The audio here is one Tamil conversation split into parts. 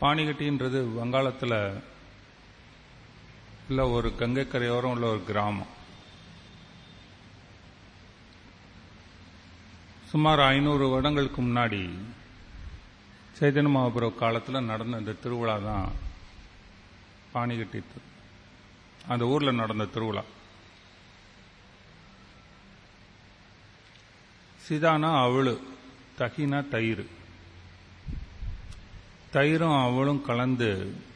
பாணிகட்டின்றது வங்காளத்தில் உள்ள ஒரு கங்கை கரையோரம் உள்ள ஒரு கிராமம் சுமார் ஐநூறு வருடங்களுக்கு முன்னாடி சைதன்ய மகாபுர காலத்தில் நடந்த இந்த திருவிழா தான் பாணிகட்டி திரு அந்த ஊரில் நடந்த திருவிழா சிதானா அவளு தகினா தயிர் தயிரும் அவளும் கலந்து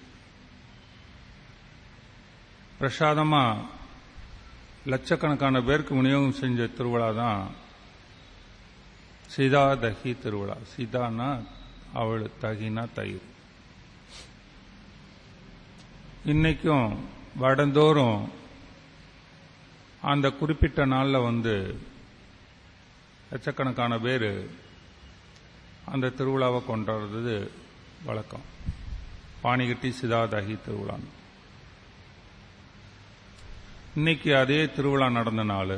பிரசாதமா லட்சக்கணக்கான பேருக்கு விநியோகம் செஞ்ச திருவிழா தான் சீதா தகி திருவிழா சீதானா அவள் தகினா தயிர் இன்னைக்கும் வருடந்தோறும் அந்த குறிப்பிட்ட நாளில் வந்து லட்சக்கணக்கான பேர் அந்த திருவிழாவை கொண்டாடுறது வழக்கம் பாணிகட்டி சிதாதகி திருவிழா இன்னைக்கு அதே திருவிழா நடந்த நாள்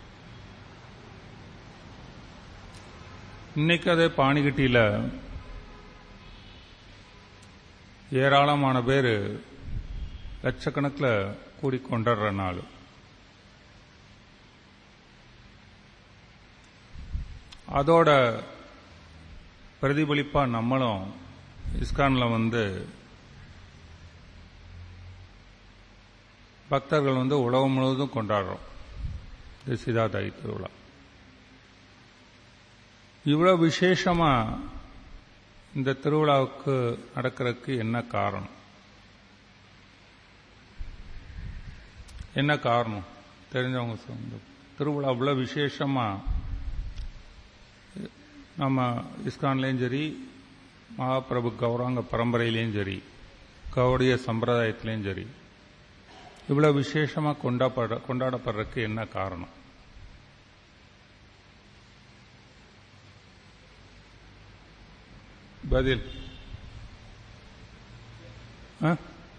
இன்னைக்கு அதே பாணிகட்டியில் ஏராளமான பேர் லட்சக்கணக்கில் கூடி கொண்டாடுற நாள் அதோட பிரதிபலிப்பா நம்மளும் இஸ்கான்ல வந்து பக்தர்கள் வந்து உலகம் முழுவதும் கொண்டாடுறோம் இது சிதாதாயி திருவிழா இவ்வளவு விசேஷமா இந்த திருவிழாவுக்கு நடக்கிறதுக்கு என்ன காரணம் என்ன காரணம் தெரிஞ்சவங்க சொல்லுங்க திருவிழா இவ்வளவு விசேஷமா நம்ம இஸ்கான்லேயும் சரி மகாபிரபு கௌராங்க பரம்பரையிலையும் சரி கவுடைய சம்பிரதாயத்திலையும் சரி இவ்வளவு விசேஷமா கொண்டாட கொண்டாடப்படுறதுக்கு என்ன காரணம் பதில் ஆ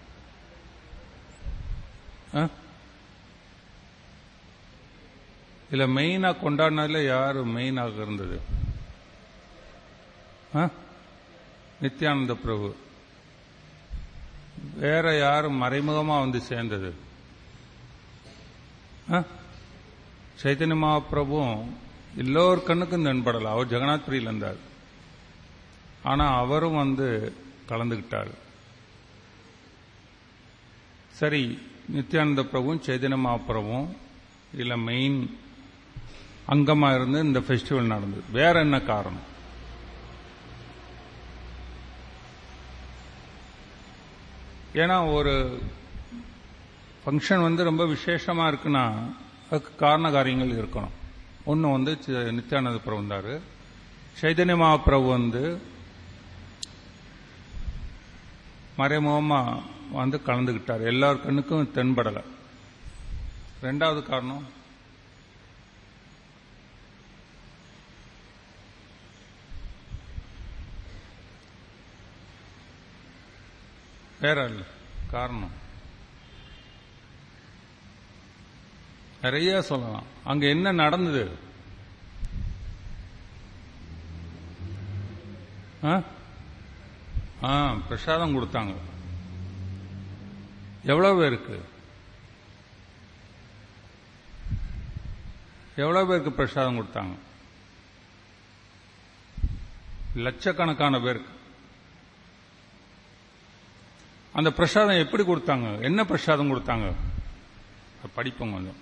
ஆ இதுல மெயினா கொண்டாடினதுல யாரு மெயினாக இருந்தது நித்யானந்த பிரபு வேற யாரும் மறைமுகமா வந்து சேர்ந்தது சைத்தன்ய மகாபிரபுவும் எல்லோர் கண்ணுக்கும் தென்படல அவர் ஜெகநாத் பிரியில் இருந்தார் ஆனா அவரும் வந்து கலந்துகிட்டார் சரி நித்யானந்த பிரபுவும் சைதன்ய மகாபிரபுவும் இதுல மெயின் அங்கமா இருந்து இந்த ஃபெஸ்டிவல் நடந்தது வேற என்ன காரணம் ஏன்னா ஒரு ஃபங்க்ஷன் வந்து ரொம்ப விசேஷமா இருக்குன்னா அதுக்கு காரண காரியங்கள் இருக்கணும் ஒன்று வந்து நித்யானந்த பிரபு வந்தார் சைதன்ய மகாபிரபு வந்து மறைமுகமா வந்து கலந்துகிட்டார் எல்லார் கண்ணுக்கும் தென்படலை ரெண்டாவது காரணம் வேற இல்லை காரணம் நிறைய சொல்லலாம் அங்க என்ன நடந்தது ஆ பிரசாதம் கொடுத்தாங்க எவ்வளவு பேருக்கு எவ்வளவு பேருக்கு பிரசாதம் கொடுத்தாங்க லட்சக்கணக்கான பேருக்கு அந்த பிரசாதம் எப்படி கொடுத்தாங்க என்ன பிரசாதம் கொடுத்தாங்க படிப்போம் கொஞ்சம்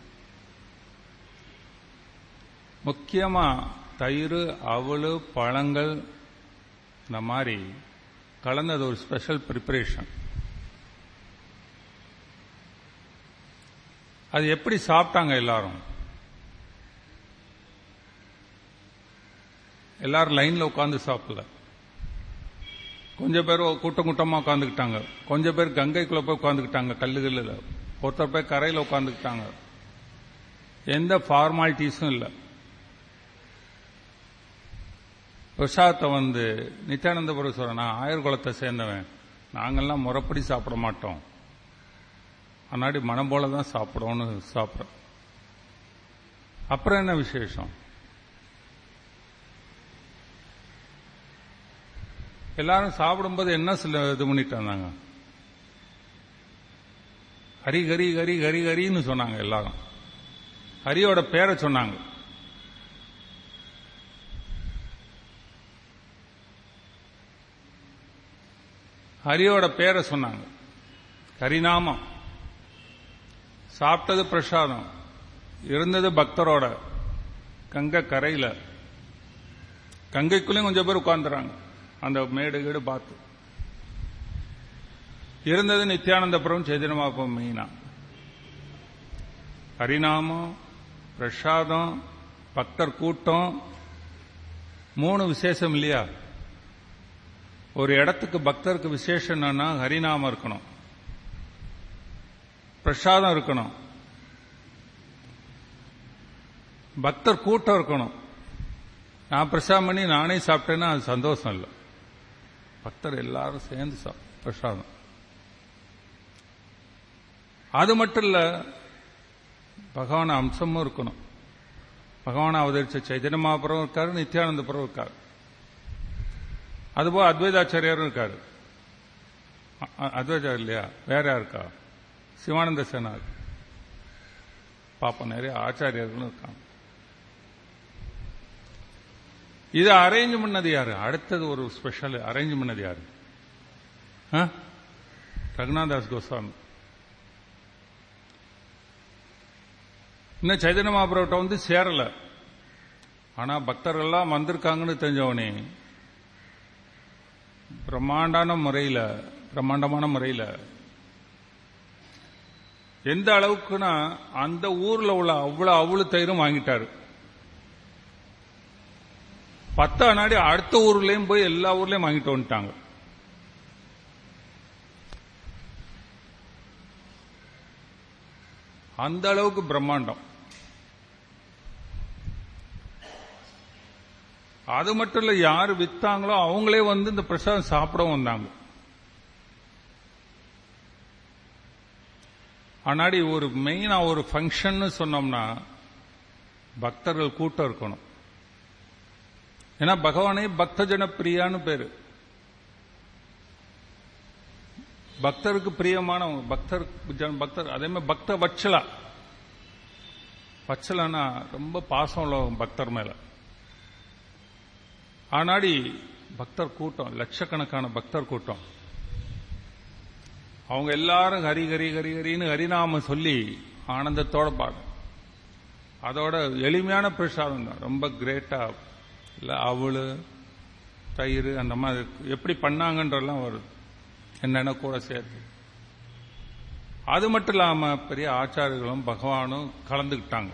முக்கியமா தயிர் அவள் பழங்கள் இந்த மாதிரி கலந்தது ஒரு ஸ்பெஷல் ப்ரிப்பரேஷன் அது எப்படி சாப்பிட்டாங்க எல்லாரும் எல்லாரும் லைன்ல உட்காந்து சாப்பிடல கொஞ்சம் பேர் கூட்டம் கூட்டமா உட்காந்துக்கிட்டாங்க கொஞ்சம் பேர் கங்கைக்குள்ள போய் உட்காந்துக்கிட்டாங்க கல்லுகளில் ஒருத்தர் போய் கரையில் உட்காந்துக்கிட்டாங்க எந்த ஃபார்மாலிட்டிஸும் இல்லை பிரசாதத்தை வந்து நித்யானந்தபுரம் சொல்ற நான் ஆயுர் குலத்தை சேர்ந்தவன் நாங்கள்லாம் முறைப்படி சாப்பிட மாட்டோம் அன்னாடி மனம் போல தான் சாப்பிடுவோம்னு சாப்பிட்றோம் அப்புறம் என்ன விசேஷம் எல்லாரும் சாப்பிடும்போது என்ன சில இது பண்ணிட்டு இருந்தாங்க ஹரி ஹரி ஹரி ஹரி ஹரின்னு சொன்னாங்க எல்லாரும் ஹரியோட பேரை சொன்னாங்க ஹரியோட பேரை சொன்னாங்க ஹரிநாமம் சாப்பிட்டது பிரசாதம் இருந்தது பக்தரோட கங்கை கரையில கங்கைக்குள்ளேயும் கொஞ்சம் பேர் உட்கார்ந்துறாங்க அந்த மேடு கீடு பார்த்து இருந்தது நித்யானந்தபுரம் சைதன்யமாபம் மெயினா ஹரிநாமம் பிரசாதம் பக்தர் கூட்டம் மூணு விசேஷம் இல்லையா ஒரு இடத்துக்கு பக்தருக்கு விசேஷம் என்னன்னா ஹரிநாமம் இருக்கணும் பிரசாதம் இருக்கணும் பக்தர் கூட்டம் இருக்கணும் நான் பிரசாதம் பண்ணி நானே சாப்பிட்டேன்னா அது சந்தோஷம் இல்லை பக்தர் எல்லாரும் சேர்ந்து சாப் பிரசாதம் அது மட்டும் இல்ல பகவான் அம்சமும் இருக்கணும் பகவான் அவதரிச்ச சைதன்ய மகாபுரம் இருக்காரு நித்யானந்தபுரம் இருக்காரு அதுபோல் அத்வைதாச்சாரியாரும் இருக்காரு அத்வைதாச்சாரியர் இல்லையா வேற யாருக்கா சிவானந்த சேனா பாப்போம் நிறைய ஆச்சாரியர்களும் இருக்காங்க இதை அரேஞ்ச் பண்ணது யாரு அடுத்தது ஒரு ஸ்பெஷல் அரேஞ்ச் பண்ணது யாரு ரகுநாதாஸ் கோஸ்வாமி இன்னும் சைதன்ய மகாபுரவட்ட வந்து சேரல ஆனா பக்தர்கள்லாம் வந்திருக்காங்கன்னு தெரிஞ்சவனே பிரம்மாண்டான முறையில பிரம்மாண்டமான முறையில எந்த அளவுக்குன்னா அந்த ஊர்ல உள்ள அவ்வளவு அவ்வளவு தயிரும் வாங்கிட்டாரு பத்தா நாடி அடுத்த ஊர்லயும் போய் எல்லா ஊர்லயும் வாங்கிட்டு வந்துட்டாங்க அந்த அளவுக்கு பிரம்மாண்டம் அது மட்டும் இல்ல யாரு வித்தாங்களோ அவங்களே வந்து இந்த பிரசாதம் சாப்பிடவும் வந்தாங்க ஆனாடி ஒரு மெயினா ஒரு ஃபங்க்ஷன் சொன்னோம்னா பக்தர்கள் கூட்டம் இருக்கணும் ஏன்னா பகவானே பக்த ஜனப்பிரியான்னு பேரு பக்தருக்கு பிரியமானவங்க பக்தர் பக்தர் அதே மாதிரி பக்த வச்சலா வச்சலானா ரொம்ப பாசம் உள்ளவங்க பக்தர் மேல ஆனாடி பக்தர் கூட்டம் லட்சக்கணக்கான பக்தர் கூட்டம் அவங்க எல்லாரும் ஹரி ஹரி ஹரி ஹரின்னு ஹரிநாம சொல்லி ஆனந்தத்தோட பாடும் அதோட எளிமையான பிரசாதம் தான் ரொம்ப கிரேட்டா இல்லை அவளு தயிர் அந்த மாதிரி எப்படி பண்ணாங்கன்றெல்லாம் வருது என்னென்ன கூட சேர்த்து அது மட்டும் இல்லாம பெரிய ஆச்சாரியர்களும் பகவானும் கலந்துக்கிட்டாங்க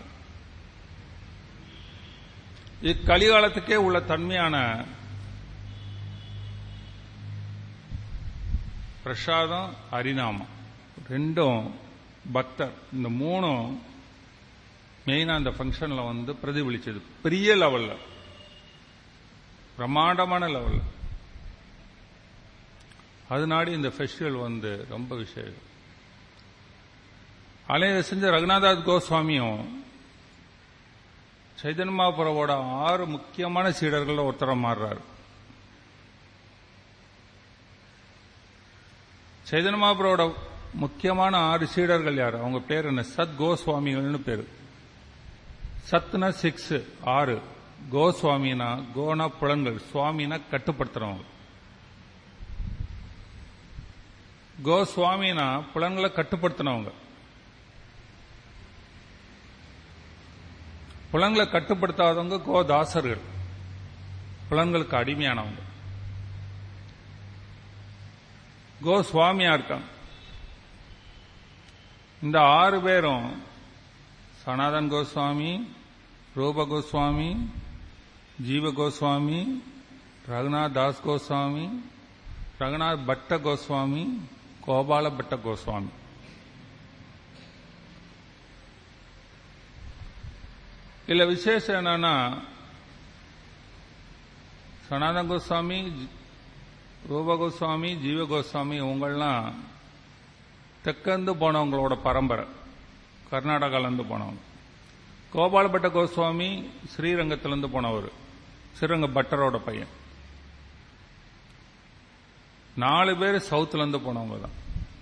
இக்கலிகாலத்துக்கே உள்ள தன்மையான பிரசாதம் ஹரிநாமம் ரெண்டும் பக்தர் இந்த மூணும் மெயினா அந்த ஃபங்க்ஷன்ல வந்து பிரதிபலிச்சது பெரிய லெவல்ல பிரம்மாண்டமான லெவல்ல அதனாடி இந்த ஃபெஸ்டிவல் வந்து ரொம்ப விசேஷம் அலைய செஞ்ச ரகுநாதாஸ் கோஸ்வாமியும் சைதன்மாபுரவோட ஆறு முக்கியமான சீடர்கள் ஒருத்தர மாறுறாரு சைதன்மாபுரோட முக்கியமான ஆறு சீடர்கள் யார் அவங்க பேர் என்ன சத் கோஸ்வாமிகள்னு பேரு சத்னா சிக்ஸ் ஆறு கோஸ்வாமினா கோனா புலன்கள் சுவாமினா கட்டுப்படுத்துறவங்க கோஸ்வாமினா புலன்களை கட்டுப்படுத்தினவங்க புலன்களை கட்டுப்படுத்தாதவங்க கோதாசர்கள் புலன்களுக்கு அடிமையானவங்க கோஸ்வாமியா இருக்காங்க இந்த ஆறு பேரும் சனாதன் கோஸ்வாமி ரூப கோஸ்வாமி ஜீவ கோஸ்வாமி ரகுநாத் தாஸ் கோஸ்வாமி ரகுநாத் பட்ட கோஸ்வாமி கோபால பட்ட கோஸ்வாமி இதுல விசேஷம் என்னன்னா சனாதன் கோஸ்வாமி ரூப கோஸ்வாமி ஜீவ கோஸ்வாமி இவங்கள்லாம் தெற்கந்து போனவங்களோட பரம்பரை கர்நாடகாலேருந்து போனவங்க கோபாலபட்ட கோஸ்வாமி ஸ்ரீரங்கத்திலேருந்து போனவர் ஸ்ரீரங்க பட்டரோட பையன் நாலு பேர் சவுத்துல இருந்து போனவங்க தான்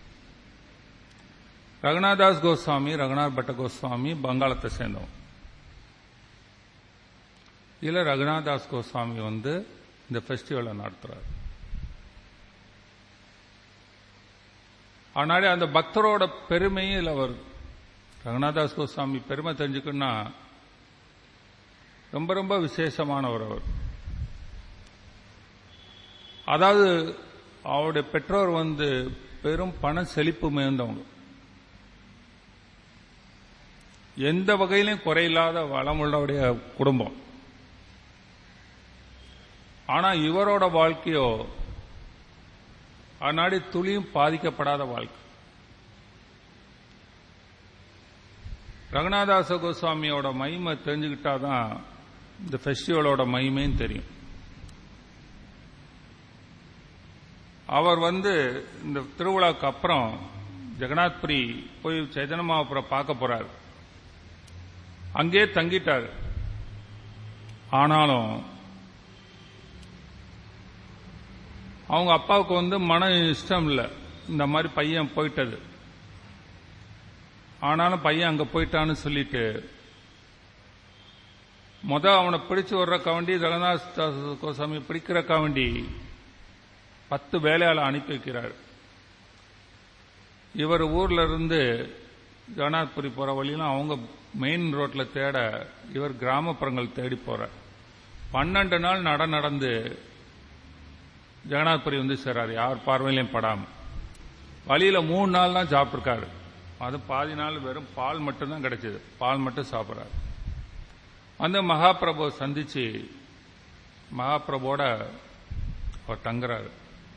ரகுநாதாஸ் கோஸ்வாமி ரகுநாத் பட்ட கோஸ்வாமி வங்காளத்தை சேர்ந்தவங்க இதுல ரகுநாதாஸ் கோஸ்வாமி வந்து இந்த ஃபெஸ்டிவலை நடத்துறாரு ஆனாலே அந்த பக்தரோட பெருமையும் இதுல வருது ரகுநாதாஸ் கோஸ்வாமி பெருமை தெரிஞ்சுக்கணும்னா ரொம்ப ரொம்ப விசேஷமானவர் அவர் அதாவது அவருடைய பெற்றோர் வந்து பெரும் பண செழிப்பு மிகுந்தவங்க எந்த வகையிலும் குறையில்லாத வளமுள்ளவுடைய குடும்பம் ஆனா இவரோட வாழ்க்கையோ அந்நாடி துளியும் பாதிக்கப்படாத வாழ்க்கை ரகுநாதாச கோஸ்வாமியோட மகிமை தெரிஞ்சுக்கிட்டாதான் இந்த ஃபெஸ்டிவலோட மகிமையும் தெரியும் அவர் வந்து இந்த திருவிழாவுக்கு அப்புறம் ஜெகநாத்புரி போய் சைதன்யமாபுரம் பார்க்க போறாரு அங்கே தங்கிட்டார் ஆனாலும் அவங்க அப்பாவுக்கு வந்து மன இஷ்டம் இல்லை இந்த மாதிரி பையன் போயிட்டது ஆனாலும் பையன் அங்க போயிட்டான்னு சொல்லிட்டு முத அவனை பிடிச்சு வர்றக்கா வேண்டி ஜெகநாத் கோசாமி பிடிக்கிறக்கா வேண்டி பத்து வேலையாள அனுப்பி வைக்கிறார் இவர் ஊர்ல இருந்து ஜகநாத்புரி போற வழியிலும் அவங்க மெயின் ரோட்ல தேட இவர் கிராமப்புறங்கள் தேடி போறார் பன்னெண்டு நாள் நட நடந்து ஜெகநாத்புரி வந்து சேராரு யார் பார்வையிலையும் படாம வழியில மூணு நாள் தான் சாப்பிட்டுருக்காரு அது பாதி நாள் வெறும் பால் மட்டும்தான் கிடைச்சது பால் மட்டும் சாப்பிட்றாரு அந்த மகாபிரபு சந்திச்சு மகாபிரபோட அவர் தங்குறாரு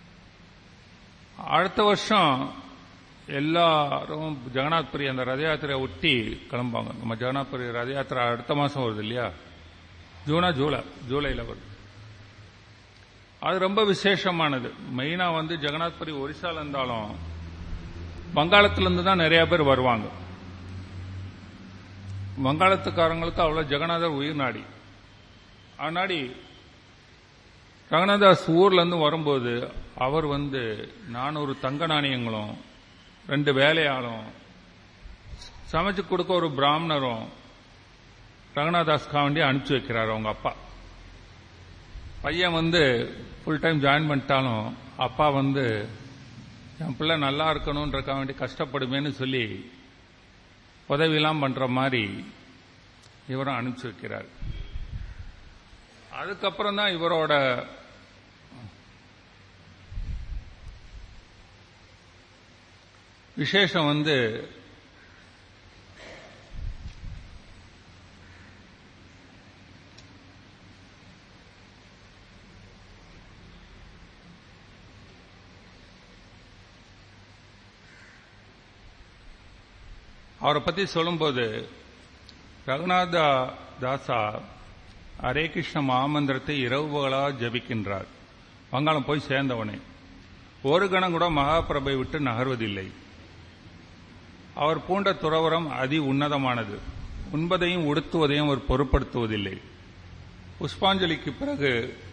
அடுத்த வருஷம் எல்லாரும் ஜெகநாத்புரி அந்த ரத யாத்திரையை ஒட்டி கிளம்புவாங்க நம்ம ஜெகநாத்புரி ரத யாத்திரை அடுத்த மாசம் வருது இல்லையா ஜூனா ஜூலை ஜூலையில் வருது அது ரொம்ப விசேஷமானது மெயினா வந்து ஜெகநாத்புரி ஒரிசால இருந்தாலும் வங்காளத்திலிருந்து தான் நிறைய பேர் வருவாங்க வங்காளத்துக்காரங்களுக்கு அவ்வளவு ஜெகநாதர் உயிர் நாடி ஆனாடி ரங்கநாதாஸ் ஊர்ல இருந்து வரும்போது அவர் வந்து நானூறு தங்க நாணயங்களும் ரெண்டு வேலையாளும் சமைச்சு கொடுக்க ஒரு பிராமணரும் ரங்கநாதாஸ்கா வேண்டி அனுப்பிச்சு வைக்கிறார் அவங்க அப்பா பையன் வந்து ஃபுல் டைம் ஜாயின் பண்ணிட்டாலும் அப்பா வந்து என் பிள்ளை நல்லா இருக்கணும்ன்றக்கா வேண்டி கஷ்டப்படுமேன்னு சொல்லி உதவியெல்லாம் பண்ற மாதிரி இவரும் அனுப்பிச்சு வைக்கிறார் அதுக்கப்புறம் தான் இவரோட விசேஷம் வந்து அவரை பத்தி சொல்லும்போது ரகுநாத தாசா ஹரே கிருஷ்ண மாமந்திரத்தை இரவுகளா ஜபிக்கின்றார் வங்காளம் போய் சேர்ந்தவனே ஒரு கணம் கூட மகாபிரபை விட்டு நகர்வதில்லை அவர் பூண்ட துறவரம் அதி உன்னதமானது உண்பதையும் உடுத்துவதையும் அவர் பொருட்படுத்துவதில்லை புஷ்பாஞ்சலிக்கு பிறகு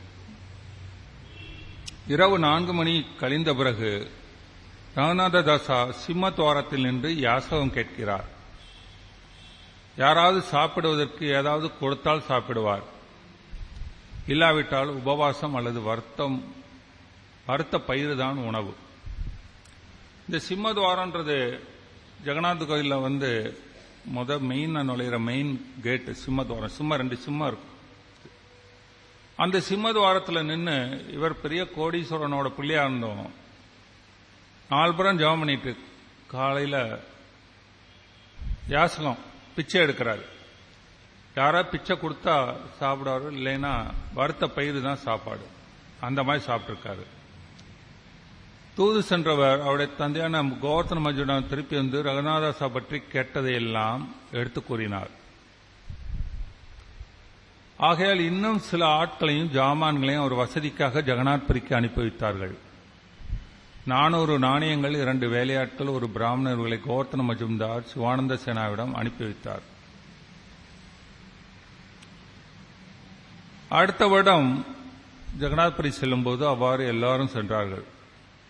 இரவு நான்கு மணி கழிந்த பிறகு ரகுநாத தாசா சிம்ம துவாரத்தில் நின்று யாசகம் கேட்கிறார் யாராவது சாப்பிடுவதற்கு ஏதாவது கொடுத்தால் சாப்பிடுவார் இல்லாவிட்டால் உபவாசம் அல்லது வருத்தம் வறுத்த பயிறு தான் உணவு இந்த சிம்ம துவாரன்றது ஜெகநாத் கோயிலில் வந்து முத மெயின் நுழையிற மெயின் கேட்டு சிம்ம துவாரம் சிம்ம ரெண்டு சிம்மம் இருக்கும் அந்த சிம்ம துவாரத்தில் நின்று இவர் பெரிய கோடீஸ்வரனோட பிள்ளையா இருந்தோம் நாலுபுறம் ஜெபம் பண்ணிட்டு காலையில் யாசகம் பிச்சை எடுக்கிறாரு யாரா பிச்சை கொடுத்தா சாப்பிடுவாரு இல்லைன்னா வறுத்த பயிறு தான் சாப்பாடு அந்த மாதிரி சாப்பிட்டிருக்காரு தூது சென்றவர் அவருடைய தந்தையான கோவர்த்தன மஜுடன் திருப்பி வந்து ரகுநாதாசா பற்றி கேட்டதையெல்லாம் எடுத்து கூறினார் ஆகையால் இன்னும் சில ஆட்களையும் ஜாமான்களையும் அவர் வசதிக்காக ஜெகநாத்புரிக்கு அனுப்பி வைத்தார்கள் நானூறு நாணயங்கள் இரண்டு வேலையாட்கள் ஒரு பிராமணர்களை கோவர்த்தன மஜும்தார் சிவானந்த சேனாவிடம் அனுப்பி வைத்தார் அடுத்த வருடம் ஜெகநாத்புரி செல்லும்போது அவ்வாறு எல்லாரும் சென்றார்கள்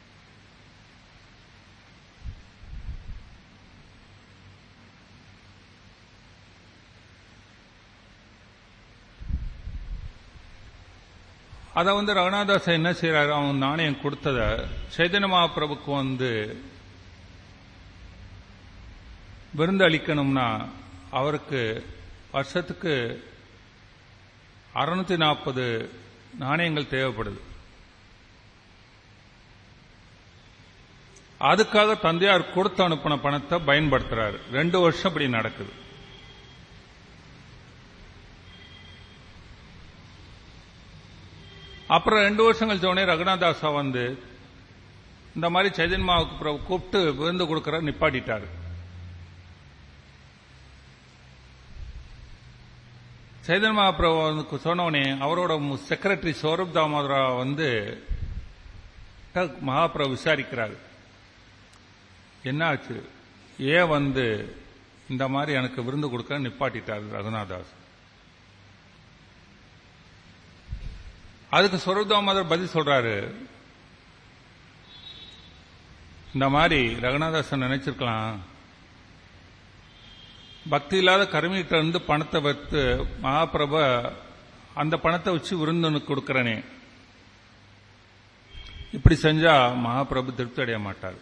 அதை வந்து ரகுநாதாசன் என்ன செய்யறாரு அவன் நாணயம் கொடுத்தத சைதன்ய மகாபிரபுக்கு வந்து விருந்து அளிக்கணும்னா அவருக்கு வருஷத்துக்கு அறுநூத்தி நாற்பது நாணயங்கள் தேவைப்படுது அதுக்காக தந்தையார் கொடுத்து அனுப்பின பணத்தை பயன்படுத்துறாரு ரெண்டு வருஷம் இப்படி நடக்குது அப்புறம் ரெண்டு வருஷம் கழிச்ச உடனே ரகுநாதாசா வந்து இந்த மாதிரி சைதன்மாவுக்கு பிறகு கூப்பிட்டு விருந்து கொடுக்கற நிப்பாட்டிட்டாரு சைதன் மகாபிரபு சொன்னோடனே அவரோட செக்ரட்டரி சௌரப் தாமோதரா வந்து மகாபிரபு விசாரிக்கிறாரு என்ன ஆச்சு ஏன் வந்து இந்த மாதிரி எனக்கு விருந்து கொடுக்க நிப்பாட்டிட்டார் ரகுநாதாஸ் அதுக்கு சௌரப் தாமோதர் பதில் சொல்றாரு இந்த மாதிரி ரகுநாதாசன் நினைச்சிருக்கலாம் பக்தி இல்லாத கருமிகிட்ட இருந்து பணத்தை வைத்து மகாபிரப அந்த பணத்தை வச்சு விருந்தனுக்கு கொடுக்கறனே இப்படி செஞ்சா மகாபிரபு திருப்தி அடைய மாட்டார்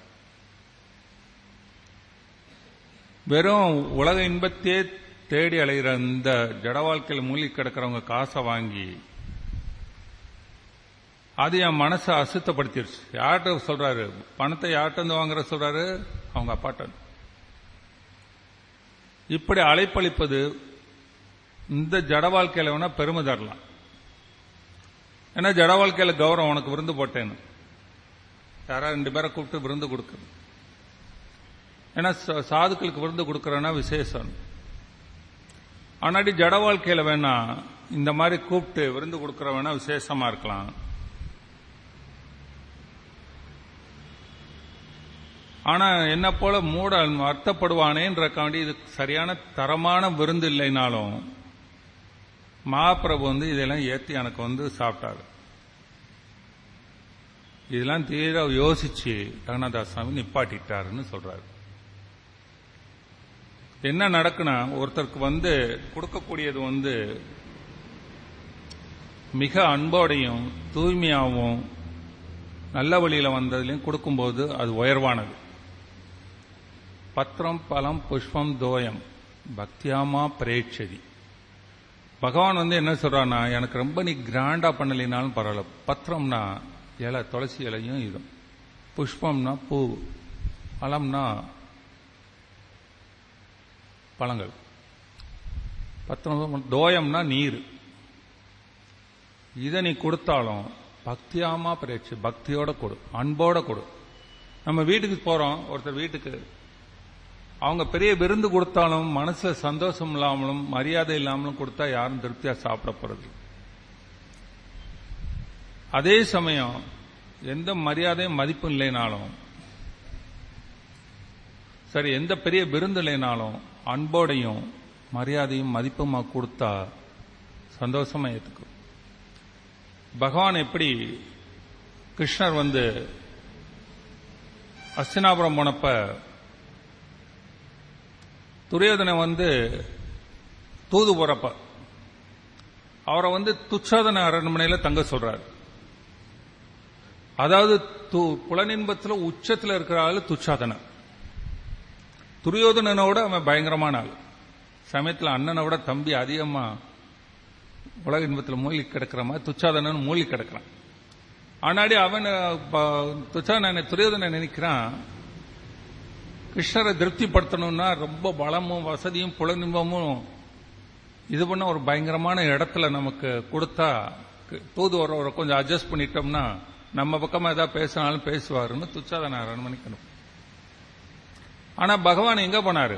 வெறும் உலக இன்பத்தையே தேடி அலைகிற இந்த ஜட வாழ்க்கையில் மூழ்கி கிடக்கிறவங்க காசை வாங்கி அது என் மனசை அசுத்தப்படுத்திடுச்சு யார்கிட்ட சொல்றாரு பணத்தை யார்கிட்ட இருந்து வாங்குற சொல்றாரு அவங்க அப்பாட்ட இப்படி அழைப்பளிப்பது இந்த ஜட வாழ்க்கையில வேணா பெருமை தரலாம் ஏன்னா ஜட வாழ்க்கையில கௌரவம் உனக்கு விருந்து போட்டேன்னு யாரா ரெண்டு பேரை கூப்பிட்டு விருந்து கொடுக்குறது ஏன்னா சாதுக்களுக்கு விருந்து கொடுக்கறனா விசேஷம் ஆனாடி ஜட வாழ்க்கையில வேணா இந்த மாதிரி கூப்பிட்டு விருந்து கொடுக்கற வேணா விசேஷமா இருக்கலாம் ஆனா என்ன போல மூட அர்த்தப்படுவானேன்றக்காண்டி இது சரியான தரமான விருந்து இல்லைனாலும் மகாபிரபு வந்து இதெல்லாம் ஏத்தி எனக்கு வந்து சாப்பிட்டாரு இதெல்லாம் தீர யோசிச்சு ரங்கநாதாஸ் சுவாமி நிப்பாட்டிட்டாருன்னு சொல்றாரு என்ன நடக்குன்னா ஒருத்தருக்கு வந்து கொடுக்கக்கூடியது வந்து மிக அன்போடையும் தூய்மையாகவும் நல்ல வழியில வந்ததுலையும் கொடுக்கும்போது அது உயர்வானது பத்திரம் பலம் புஷ்பம் தோயம் பக்தியாமா பிரேட்சதி பகவான் வந்து என்ன சொல்றான்னா எனக்கு ரொம்ப நீ கிராண்டா பண்ணலினாலும் பரவாயில்ல பத்திரம்னா இலை துளசி இலையும் இதும் புஷ்பம்னா பூ பழம்னா பழங்கள் பத்திரம் தோயம்னா நீர் இதை நீ கொடுத்தாலும் பக்தியாமா பிரேட்சை பக்தியோட கொடு அன்போட கொடு நம்ம வீட்டுக்கு போறோம் ஒருத்தர் வீட்டுக்கு அவங்க பெரிய விருந்து கொடுத்தாலும் மனசுல சந்தோஷம் இல்லாமலும் மரியாதை இல்லாமலும் கொடுத்தா யாரும் திருப்தியா சாப்பிட போறது அதே சமயம் எந்த மரியாதையும் மதிப்பும் இல்லைனாலும் சரி எந்த பெரிய விருந்து இல்லைனாலும் அன்போடையும் மரியாதையும் மதிப்புமா கொடுத்தா சந்தோஷமா ஏத்துக்கும் பகவான் எப்படி கிருஷ்ணர் வந்து அஸ்தினாபுரம் போனப்ப துரியோதனை வந்து தூது போறப்ப அவரை வந்து துச்சாதன அரண்மனையில தங்க சொல்றாரு அதாவது புலனின்பத்துல உச்சத்துல இருக்கிற ஆளு துச்சாதன துரியோதனனோட அவன் பயங்கரமான ஆள் சமயத்துல அண்ணனை விட தம்பி அதிகமா உலக இன்பத்தில் மூழ்கி கிடக்கிற மாதிரி துச்சாதனன் மூழ்கி கிடக்கிறான் ஆனாடி அவன் துச்சாதன துரியோதனை நினைக்கிறான் கிருஷ்ணரை திருப்திப்படுத்தணும்னா ரொம்ப பலமும் வசதியும் புலனின்பமும் இது பண்ண ஒரு பயங்கரமான இடத்துல நமக்கு கொடுத்தா தூது வர கொஞ்சம் அட்ஜஸ்ட் பண்ணிட்டோம்னா நம்ம பக்கமா ஏதாவது பேசினாலும் பேசுவாருன்னு துச்சாதன அரண்மனைக்கு அனுப்பும் ஆனா பகவான் எங்க போனாரு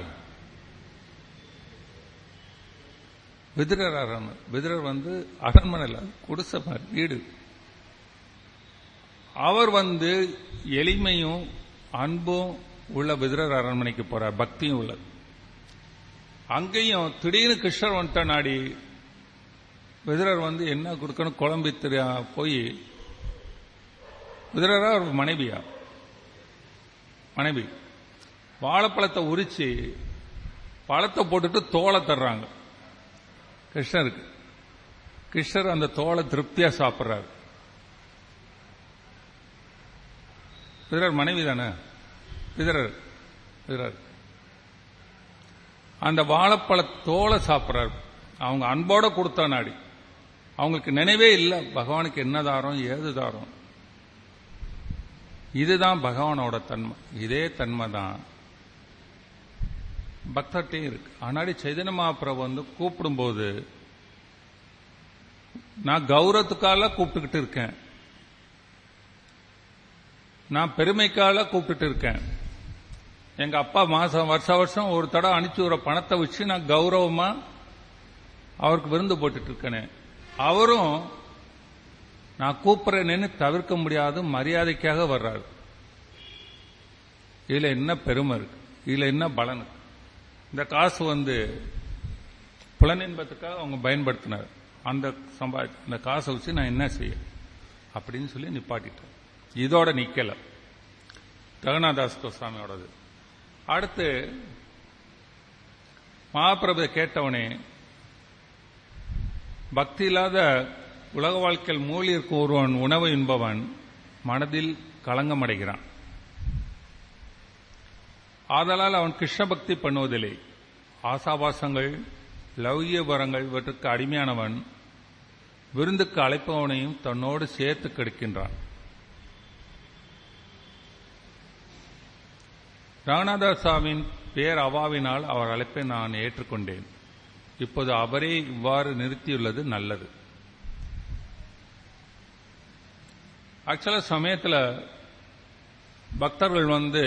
விதிரர் அரண்மனை விதிரர் வந்து அரண்மனையில் குடிசை மாதிரி வீடு அவர் வந்து எளிமையும் அன்பும் உள்ள விதிரர் அரண்மனைக்கு போறார் பக்தியும் உள்ளது அங்கேயும் திடீர்னு கிருஷ்ணர் வந்துட்ட நாடி விதிரர் வந்து என்ன கொடுக்கணும் குழம்பி தெரியா போய் விதிரரா ஒரு மனைவியா மனைவி வாழைப்பழத்தை உரிச்சு பழத்தை போட்டுட்டு தோலை தர்றாங்க கிருஷ்ணருக்கு கிருஷ்ணர் அந்த தோலை திருப்தியா சாப்பிட்றாரு பிதரர் மனைவி தானே பிதரர் பிதரர் அந்த வாழைப்பழ தோலை சாப்பிட்றாரு அவங்க அன்போட கொடுத்த நாடி அவங்களுக்கு நினைவே இல்லை பகவானுக்கு என்ன தாரம் ஏது தாரம் இதுதான் பகவானோட தன்மை இதே தன்மை தான் பக்தர்கிட்டையும் இருக்கு ஆனாடி சைதன்ய மகாபிரபு வந்து கூப்பிடும்போது நான் கௌரவத்துக்கால கூப்பிட்டுக்கிட்டு இருக்கேன் நான் பெருமைக்கால கூப்பிட்டுட்டு இருக்கேன் எங்க அப்பா மாசம் வருஷ வருஷம் ஒரு தடவை அனுப்பிச்சு வர பணத்தை வச்சு நான் கௌரவமா அவருக்கு விருந்து போட்டுட்டு இருக்கேனே அவரும் நான் கூப்பிடுறேன்னு தவிர்க்க முடியாத மரியாதைக்காக வர்றாரு இதுல என்ன பெருமை இருக்கு இதுல என்ன பலன் இருக்கு இந்த காசு வந்து புலனின்பத்துக்காக அவங்க பயன்படுத்தினார் அந்த சம்பா இந்த காசை வச்சு நான் என்ன செய்ய அப்படின்னு சொல்லி நிப்பாட்டிட்டேன் இதோட நிக்கல ரகுநாதாஸ் கோஸ்வாமியோடது அடுத்து மகாபிரபு கேட்டவனே பக்தி இல்லாத உலக வாழ்க்கையில் மூழ்கி இருக்கும் ஒருவன் உணவு என்பவன் மனதில் களங்கமடைகிறான் ஆதலால் அவன் கிருஷ்ண பக்தி பண்ணுவதில்லை ஆசாபாசங்கள் லௌகிய வரங்கள் இவற்றுக்கு அடிமையானவன் விருந்துக்கு அழைப்பவனையும் தன்னோடு சேர்த்து கெடுக்கின்றான் ராணாதாஸ் சாமியின் பேர் அவாவினால் அவர் அழைப்பை நான் ஏற்றுக்கொண்டேன் இப்போது அவரே இவ்வாறு நிறுத்தியுள்ளது நல்லது ஆக்சுவலா சமயத்தில் பக்தர்கள் வந்து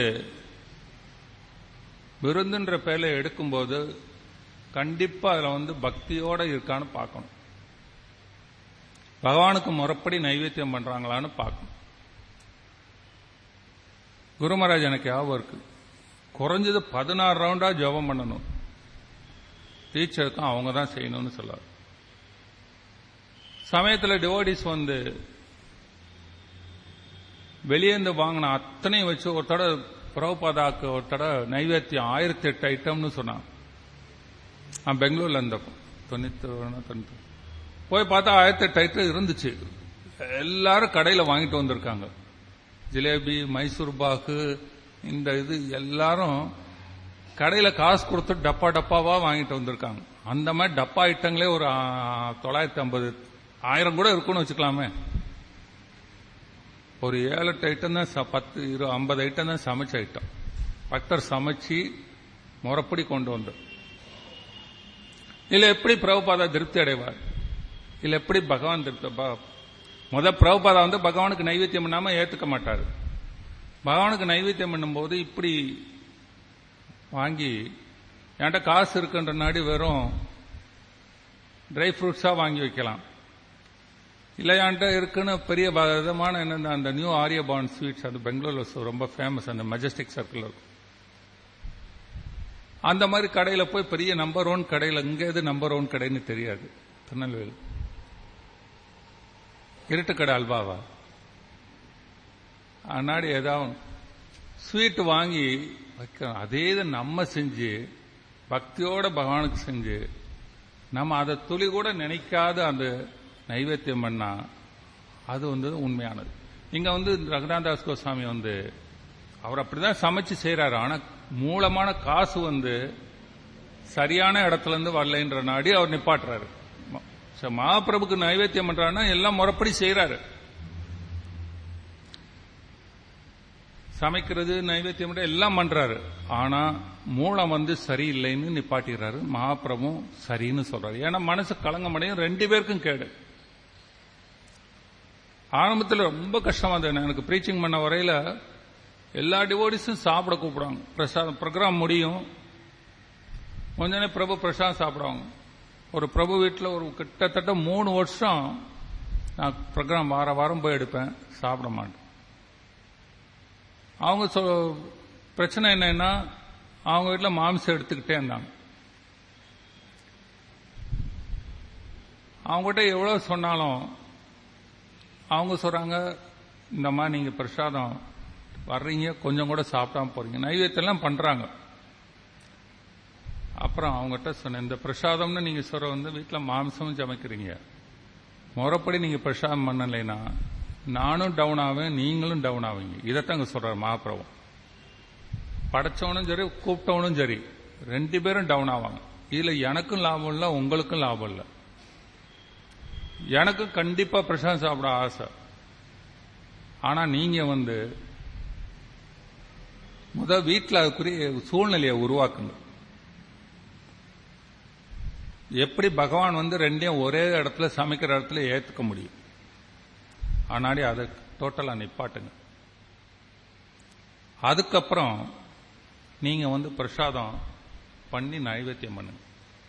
விருந்துன்ற பேர்ல எடுக்கும்போது கண்டிப்பா அதுல வந்து பக்தியோட இருக்கான்னு பார்க்கணும் பகவானுக்கு முறைப்படி நைவேத்தியம் பண்றாங்களான்னு பார்க்கணும் குருமராஜ் எனக்கு ஞாபகம் இருக்கு குறைஞ்சது பதினாறு ரவுண்டா ஜெபம் பண்ணணும் டீச்சருக்கும் அவங்க தான் செய்யணும்னு சொல்லார் சமயத்தில் டிவோடிஸ் வந்து வெளியேந்து வாங்கின அத்தனையும் வச்சு ஒரு தடவை பிரபுபாதாக்கு ஒரு தடவை நைவேத்தியம் ஆயிரத்தி எட்டு ஐட்டம்னு சொன்னான் நான் பெங்களூர்ல இருந்தப்போ தொண்ணூத்தி தொண்ணூத்தி போய் பார்த்தா ஆயிரத்தி எட்டு ஐட்டம் இருந்துச்சு எல்லாரும் கடையில் வாங்கிட்டு வந்திருக்காங்க ஜிலேபி மைசூர் பாக்கு இந்த இது எல்லாரும் கடையில் காசு கொடுத்து டப்பா டப்பாவா வாங்கிட்டு வந்திருக்காங்க அந்த மாதிரி டப்பா ஐட்டங்களே ஒரு ஆ, தொள்ளாயிரத்தி ஐம்பது ஆயிரம் கூட இருக்கும்னு வச்சுக்கலாமே ஒரு ஏழு எட்டு ஐட்டம் தான் ச- பத்து இரு ஐம்பது ஐட்டம் தான் சமைச்ச ஐட்டம் பக்தர் சமைச்சு முறைப்படி கொண்டு வந்தோம் இல்ல எப்படி பிரபுபாதா திருப்தி அடைவார் இல்ல எப்படி பகவான் திருப்தி ப- முத பிரபுபாதா வந்து பகவானுக்கு நைவேத்தியம் பண்ணாம ஏத்துக்க மாட்டாரு பகவானுக்கு நைவேத்தியம் பண்ணும்போது இப்படி வாங்கி என்கிட்ட காசு இருக்குன்ற நாடி வெறும் ட்ரை ஃப்ரூட்ஸா வாங்கி வைக்கலாம் இல்லையான்ட்ட இருக்குன்னு பெரிய வ- விதமான என்ன அந்த நியூ ஆரியபான் ஸ்வீட்ஸ் அது பெங்களூர்ல சு- ரொம்ப ஃபேமஸ் அந்த மெஜஸ்டிக் சர்க்கிள் இருக்கும் அந்த மாதிரி கடையில போய் பெரிய நம்பர் ஒன் கடையில இங்க எது நம்பர் ஒன் கடைன்னு தெரியாது திருநெல்வேலி இருட்டு கடை அல்வாவா அன்னாடி ஏதாவது ஸ்வீட் வாங்கி வைக்கிறோம் அதே இதை நம்ம செஞ்சு பக்தியோட பகவானுக்கு செஞ்சு நம்ம அதை துளி கூட நினைக்காத அந்த நைவேத்தியம் பண்ணா அது வந்து உண்மையானது இங்க வந்து ரகுநாதாஸ் கோஸ்வாமி வந்து அவர் அப்படிதான் சமைச்சு செய்யறாரு ஆனா மூலமான காசு வந்து சரியான இடத்துல இருந்து வரலைன்ற நாடி அவர் நிப்பாட்டுறாரு ம- சரி, மகாபிரபுக்கு நைவேத்தியம் பண்றாருன்னா எல்லாம் முறைப்படி செய்யறாரு சமைக்கிறது நைவேத்தியம் பண்றது எல்லாம் பண்றாரு ஆனா மூலம் வந்து சரியில்லைன்னு நிப்பாட்டிடுறாரு மகாபிரபும் சரின்னு சொல்றாரு ஏன்னா மனசு கலங்கமடையும் ரெண்டு பேருக்கும் கேடு ஆரம்பத்தில் ரொம்ப கஷ்டமா இருந்தது எனக்கு ப்ரீச்சிங் பண்ண வரையில எல்லா டிவோடிஸும் சாப்பிட கூப்பிடுவாங்க பிரசாதம் ப்ரோக்ராம் முடியும் கொஞ்ச நேரம் பிரபு பிரசாதம் சாப்பிடுவாங்க ஒரு பிரபு வீட்டில் ஒரு கிட்டத்தட்ட மூணு வருஷம் நான் ப்ரோக்ராம் வார வாரம் போய் எடுப்பேன் சாப்பிட மாட்டேன் அவங்க சொ பிரச்சனை என்னன்னா அவங்க வீட்டில் மாமிசம் எடுத்துக்கிட்டே இருந்தாங்க அவங்ககிட்ட எவ்வளவு சொன்னாலும் அவங்க சொல்றாங்க இந்த மாதிரி நீங்க பிரசாதம் வர்றீங்க கொஞ்சம் கூட சாப்பிடாம போறீங்க நைவேத்தியெல்லாம் பண்றாங்க அப்புறம் அவங்ககிட்ட சொன்னேன் இந்த பிரசாதம்னு நீங்க சொல்ற வந்து வீட்டில் மாംസமும் சமைக்கிறீங்க முறைப்படி நீங்க பிரசாதம் பண்ணலைன்னா நானும் டவுன் ஆவேன் நீங்களும் டவுன் ஆவீங்க இதைத்தான் இங்க சொல்றாரு மகாபிரபு படைச்சவனும் சரி கூப்பிட்டவனும் சரி ரெண்டு பேரும் டவுன் ஆவாங்க இதுல எனக்கும் லாபம் இல்லை உங்களுக்கும் லாபம் இல்லை எனக்கு கண்டிப்பா பிரசாதம் சாப்பிட ஆசை ஆனா நீங்க வந்து முத வீட்டில் அதுக்குரிய சூழ்நிலையை உருவாக்குங்க எப்படி பகவான் வந்து ரெண்டையும் ஒரே இடத்துல சமைக்கிற இடத்துல ஏத்துக்க முடியும் ஆனாடி அதை டோட்டலா நிப்பாட்டுங்க அதுக்கப்புறம் நீங்க வந்து பிரசாதம் பண்ணி நைவேத்தியம் பண்ணுங்க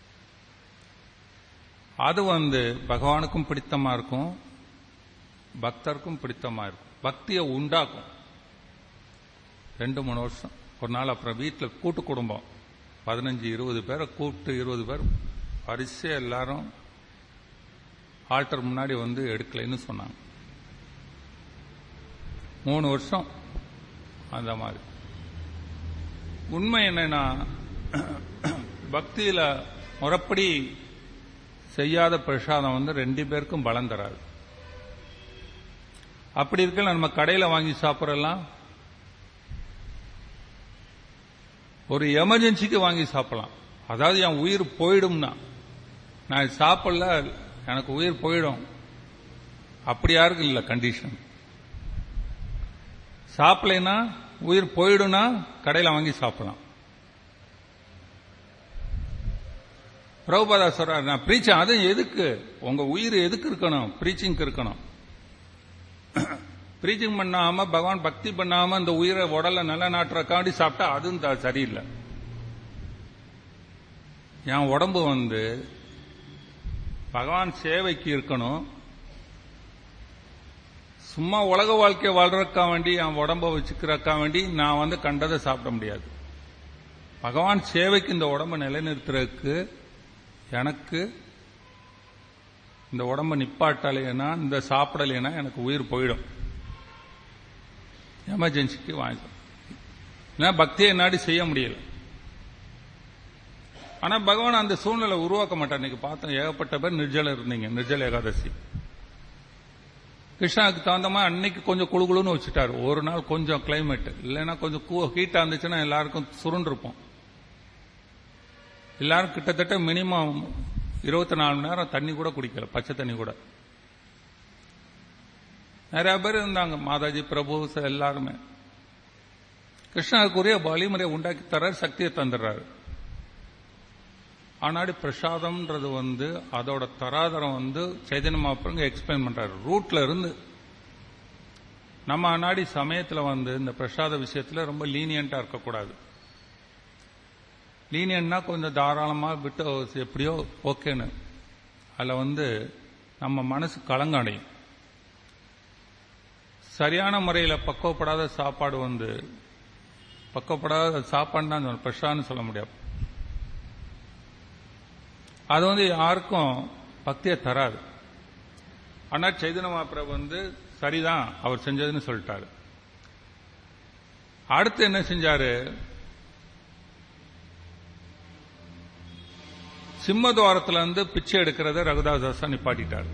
அது வந்து பகவானுக்கும் பிடித்தமா இருக்கும் பக்தருக்கும் பிடித்தமா இருக்கும் பக்தியை உண்டாக்கும் ரெண்டு மூணு வருஷம் ஒரு நாள் அப்புறம் வீட்டில் கூட்டு குடும்பம் பதினஞ்சு இருபது பேரை கூப்பிட்டு இருபது பேர் வரிசையா எல்லாரும் ஆல்டர் முன்னாடி வந்து எடுக்கலைன்னு சொன்னாங்க மூணு வருஷம் அந்த மாதிரி உண்மை என்னன்னா பக்தியில முறப்படி செய்யாத பிரசாதம் வந்து ரெண்டு பேருக்கும் பலம் தராது அப்படி இருக்கல நம்ம கடையில வாங்கி சாப்பிடலாம் ஒரு எமர்ஜென்சிக்கு வாங்கி சாப்பிடலாம் அதாவது என் உயிர் போயிடும்னா நான் சாப்பிடல எனக்கு உயிர் போயிடும் அப்படி யாருக்கும் இல்லை கண்டிஷன் சாப்பிடலைன்னா உயிர் போயிடும்னா கடையில் வாங்கி சாப்பிடலாம் பிரபுபாதா சொல்றாரு நான் பிரீச்சம் அது எதுக்கு உங்க உயிர் எதுக்கு இருக்கணும் பிரீச்சிங்க்கு இருக்கணும் பிரீச்சிங் பண்ணாம பகவான் பக்தி பண்ணாம அந்த உயிரை உடலை நல்ல நாட்டுறக்காண்டி சாப்பிட்டா அதுவும் த- சரியில்லை என் உடம்பு வந்து பகவான் சேவைக்கு இருக்கணும் சும்மா உலக வாழ்க்கை வாழ்றக்கா வேண்டி என் உடம்ப வச்சுக்கிறக்கா வேண்டி நான் வந்து கண்டதை சாப்பிட முடியாது பகவான் சேவைக்கு இந்த உடம்ப நிலைநிறுத்துறதுக்கு எனக்கு இந்த உடம்ப நிப்பாட்டலைன்னா இந்த சாப்பிடலைன்னா எனக்கு உயிர் போயிடும் எமர்ஜென்சிக்கு வாங்கிக்கும் ஏன்னா பக்தியை நாடி செய்ய முடியல ஆனா பகவான் அந்த சூழ்நிலை உருவாக்க மாட்டார் இன்னைக்கு பார்த்தோம் ஏகப்பட்ட பேர் நிர்ஜல இருந்தீங்க நிர்ஜல ஏகாதசி கிருஷ்ணாவுக்கு தகுந்த மாதிரி அன்னைக்கு கொஞ்சம் குழு குழுன்னு வச்சுட்டாரு ஒரு நாள் கொஞ்சம் கிளைமேட் இல்லைன்னா கொஞ்சம் ஹீட்டா இருந்துச்சுன்னா எல்லாருக்கும் சுருண்டிருப்போம் எல்லாரும் கிட்டத்தட்ட மினிமம் இருபத்தி நாலு மணி நேரம் தண்ணி கூட குடிக்கல பச்சை தண்ணி கூட நிறைய பேர் இருந்தாங்க மாதாஜி பிரபு ச- எல்லாருமே கிருஷ்ணாவுக்குரிய வழிமுறையை உண்டாக்கி தர்றாரு சக்தியை தந்துடுறாரு ஆனாடி பிரசாதம்ன்றது வந்து அதோட தராதரம் வந்து சைதன்ய மாப்பிரங்க எக்ஸ்பிளைன் பண்றாரு ரூட்ல இருந்து நம்ம அன்னாடி சமயத்துல வந்து இந்த பிரசாத விஷயத்துல ரொம்ப லீனியண்டா இருக்கக்கூடாது லீனியன்னா கொஞ்சம் தாராளமா விட்டு எப்படியோ ஓகேன்னு அதுல வந்து நம்ம மனசு கலங்கடையும் சரியான முறையில் பக்குவப்படாத சாப்பாடு வந்து பக்குவப்படாத சாப்பாடு தான் பிரசான்னு சொல்ல முடியாது அது வந்து யாருக்கும் பக்தியை தராது ஆனா சைதன்ய மாப்பிரபு வந்து சரிதான் அவர் செஞ்சதுன்னு சொல்லிட்டாரு அடுத்து என்ன செஞ்சாரு சிம்மதுவாரத்துல இருந்து பிச்சை எடுக்கிறத ரகுதாசாசா நிப்பாட்டிட்டார்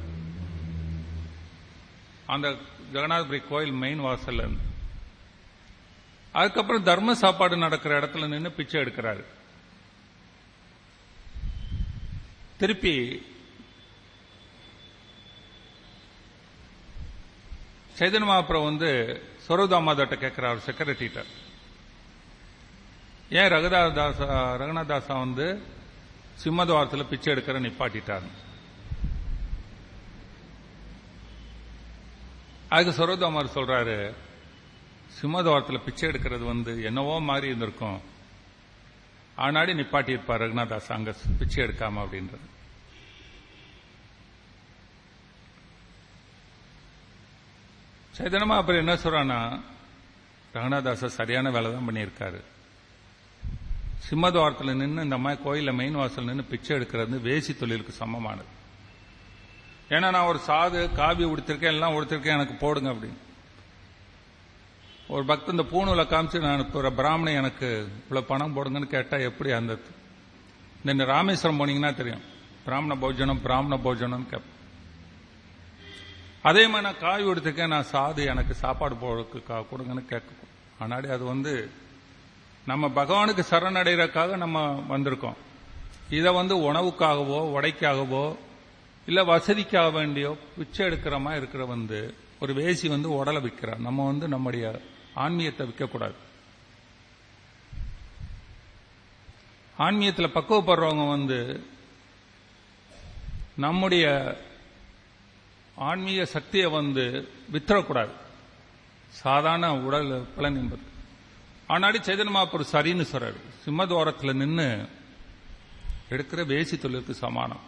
அந்த ஜெகநாதபுரி கோயில் மெயின் வாசல்ல இருந்து அதுக்கப்புறம் தர்ம சாப்பாடு நடக்கிற இடத்துல நின்று பிச்சை எடுக்கிறாரு திருப்பி சைதன்ய மகாபிரபு வந்து சொரதாமாதட்ட கேட்கிறார் செக்ரட்டரிட்ட ஏன் ரகுதாதாசா ரகுநாதாசா வந்து சிம்மதுவாரத்தில் பிச்சை எடுக்கிற நிப்பாட்டிட்டார் அதுக்கு சொரதாமார் சொல்றாரு சிம்மதுவாரத்தில் பிச்சை எடுக்கிறது வந்து என்னவோ மாதிரி இருந்திருக்கும் ஆனாடி நிப்பாட்டி இருப்பார் ரகுநாதாஸ் அங்க பிச்சை எடுக்காம அப்படின்றது சைதன்யமா அப்புறம் என்ன சொல்றான்னா ரகுநாதாச சரியான வேலை தான் பண்ணியிருக்காரு சிம்மதுவாரத்தில் நின்று இந்த மாதிரி கோயில மெயின் வாசல் நின்று பிச்சை எடுக்கிறது வேசி தொழிலுக்கு சமமானது ஏன்னா நான் ஒரு சாது காவி உடுத்திருக்கேன் எல்லாம் உடுத்திருக்கேன் எனக்கு போடுங்க அப்படின்னு ஒரு பக்தன் இந்த பூணூலை காமிச்சு நான் இப்போ ஒரு பிராமணன் எனக்கு இவ்வளவு பணம் போடுங்கன்னு கேட்டா எப்படி அந்த இந்த ராமேஸ்வரம் போனீங்கன்னா தெரியும் பிராமண போஜனம் பிராமண போஜனம் கேட்ப அதே மாதிரி நான் காய் கொடுத்துருக்கேன் நான் சாது எனக்கு சாப்பாடு போடுறதுக்கு கா- கொடுங்கன்னு கேட்க ஆனாடி அது வந்து நம்ம பகவானுக்கு சரணடைகிறதுக்காக நம்ம வந்திருக்கோம் இதை வந்து உணவுக்காகவோ உடைக்காகவோ இல்ல வசதிக்காக வேண்டியோ பிச்சை எடுக்கிற மாதிரி இருக்கிற வந்து ஒரு வேசி வந்து உடலை விற்கிறார் நம்ம வந்து நம்முடைய ஆன்மீகத்தை விற்கக்கூடாது ஆன்மீகத்தில் பக்குவப்படுறவங்க வந்து நம்முடைய ஆன்மீக சக்தியை வந்து வித்துறக்கூடாது சாதாரண உடல் பலன் என்பது ஆனாடி சைதன்ய மகாபுரு சரின்னு சொல்றாரு சிம்மத்வாரத்தில் நின்று எடுக்கிற வேசி தொழிலுக்கு சமானம்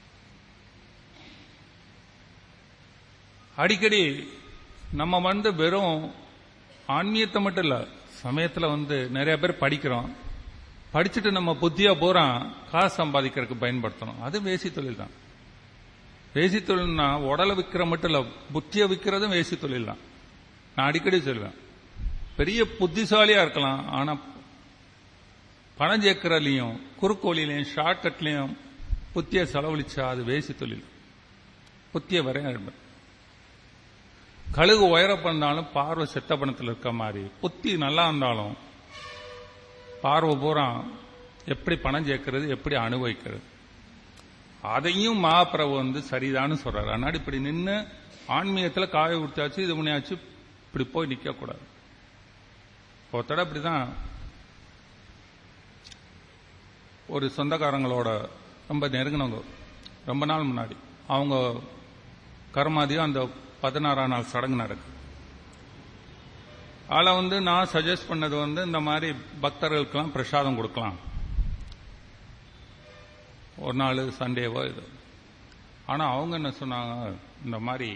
அடிக்கடி நம்ம வந்து வெறும் ஆன்மீகத்தை மட்டும் இல்ல சமயத்துல வந்து நிறைய பேர் படிக்கிறோம் படிச்சுட்டு நம்ம புத்தியா பூரா காசு சம்பாதிக்கிறதுக்கு பயன்படுத்தணும் அது வேசி தொழில் தான் வேசி தொழில்னா உடலை விற்கிற மட்டும் இல்ல புத்தியை விற்கிறதும் வேசி தொழில் தான் நான் அடிக்கடி சொல்லுவேன் பெரிய புத்திசாலியா இருக்கலாம் ஆனா பணம் சேர்க்கறதுலையும் குறுக்கோலிலையும் ஷார்ட்கட்லையும் புத்திய செலவழிச்சா அது வேசி தொழில் புத்திய வரைய கழுகு உயர பண்ணாலும் பார்வை செத்த பணத்தில் இருக்க மாதிரி புத்தி நல்லா இருந்தாலும் பார்வை பூரா எப்படி பணம் சேர்க்கிறது எப்படி அனுபவிக்கிறது அதையும் மகாபிரபு வந்து சரிதான்னு சொல்றாரு அதனால இப்படி நின்று ஆன்மீகத்தில் காய விட்டாச்சு இது பண்ணியாச்சு இப்படி போய் நிக்க கூடாது ஒருத்தட அப்படிதான் ஒரு சொந்தக்காரங்களோட ரொம்ப நெருங்கினவங்க ரொம்ப நாள் முன்னாடி அவங்க கர்மாதியும் அந்த பதினாறாம் நாள் சடங்கு நடக்கு அதில் வந்து நான் சஜஸ்ட் பண்ணது வந்து இந்த மாதிரி பக்தர்களுக்கெல்லாம் பிரசாதம் கொடுக்கலாம் ஒரு நாள் சண்டேவோ இது ஆனால் அவங்க என்ன சொன்னாங்க இந்த மாதிரி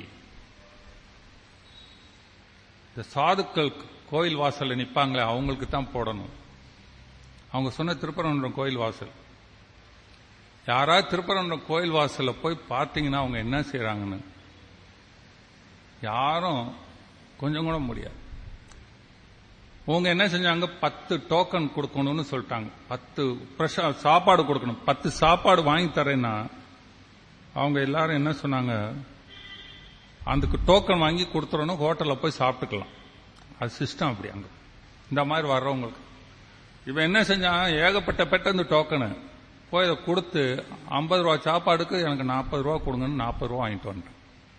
இந்த சாதுக்கள் கோயில் வாசல்ல நிற்பாங்களே அவங்களுக்கு தான் போடணும் அவங்க சொன்ன திருப்பரங்குன்றம் கோயில் வாசல் யாராவது திருப்பரங்குன்றம் கோயில் வாசல்ல போய் பார்த்தீங்கன்னா அவங்க என்ன செய்றாங்கன்னு யாரும் கொஞ்சம் கூட முடியாது அவங்க என்ன செஞ்சாங்க பத்து டோக்கன் கொடுக்கணும்னு சொல்லிட்டாங்க பத்து பிரஷா சாப்பாடு கொடுக்கணும் பத்து சாப்பாடு வாங்கி தரேன்னா அவங்க எல்லாரும் என்ன சொன்னாங்க அதுக்கு டோக்கன் வாங்கி கொடுத்துறணும் ஹோட்டலில் போய் சாப்பிட்டுக்கலாம் அது சிஸ்டம் அப்படி அங்க இந்த மாதிரி வர்றவங்களுக்கு இவன் என்ன செஞ்சான் ஏகப்பட்ட பெட்ட இந்த டோக்கனு போய் இதை கொடுத்து ஐம்பது ரூபா சாப்பாடுக்கு எனக்கு நாற்பது ரூபா கொடுங்கன்னு நாற்பது ரூபா வாங்கிட்டு வந்துட்டேன்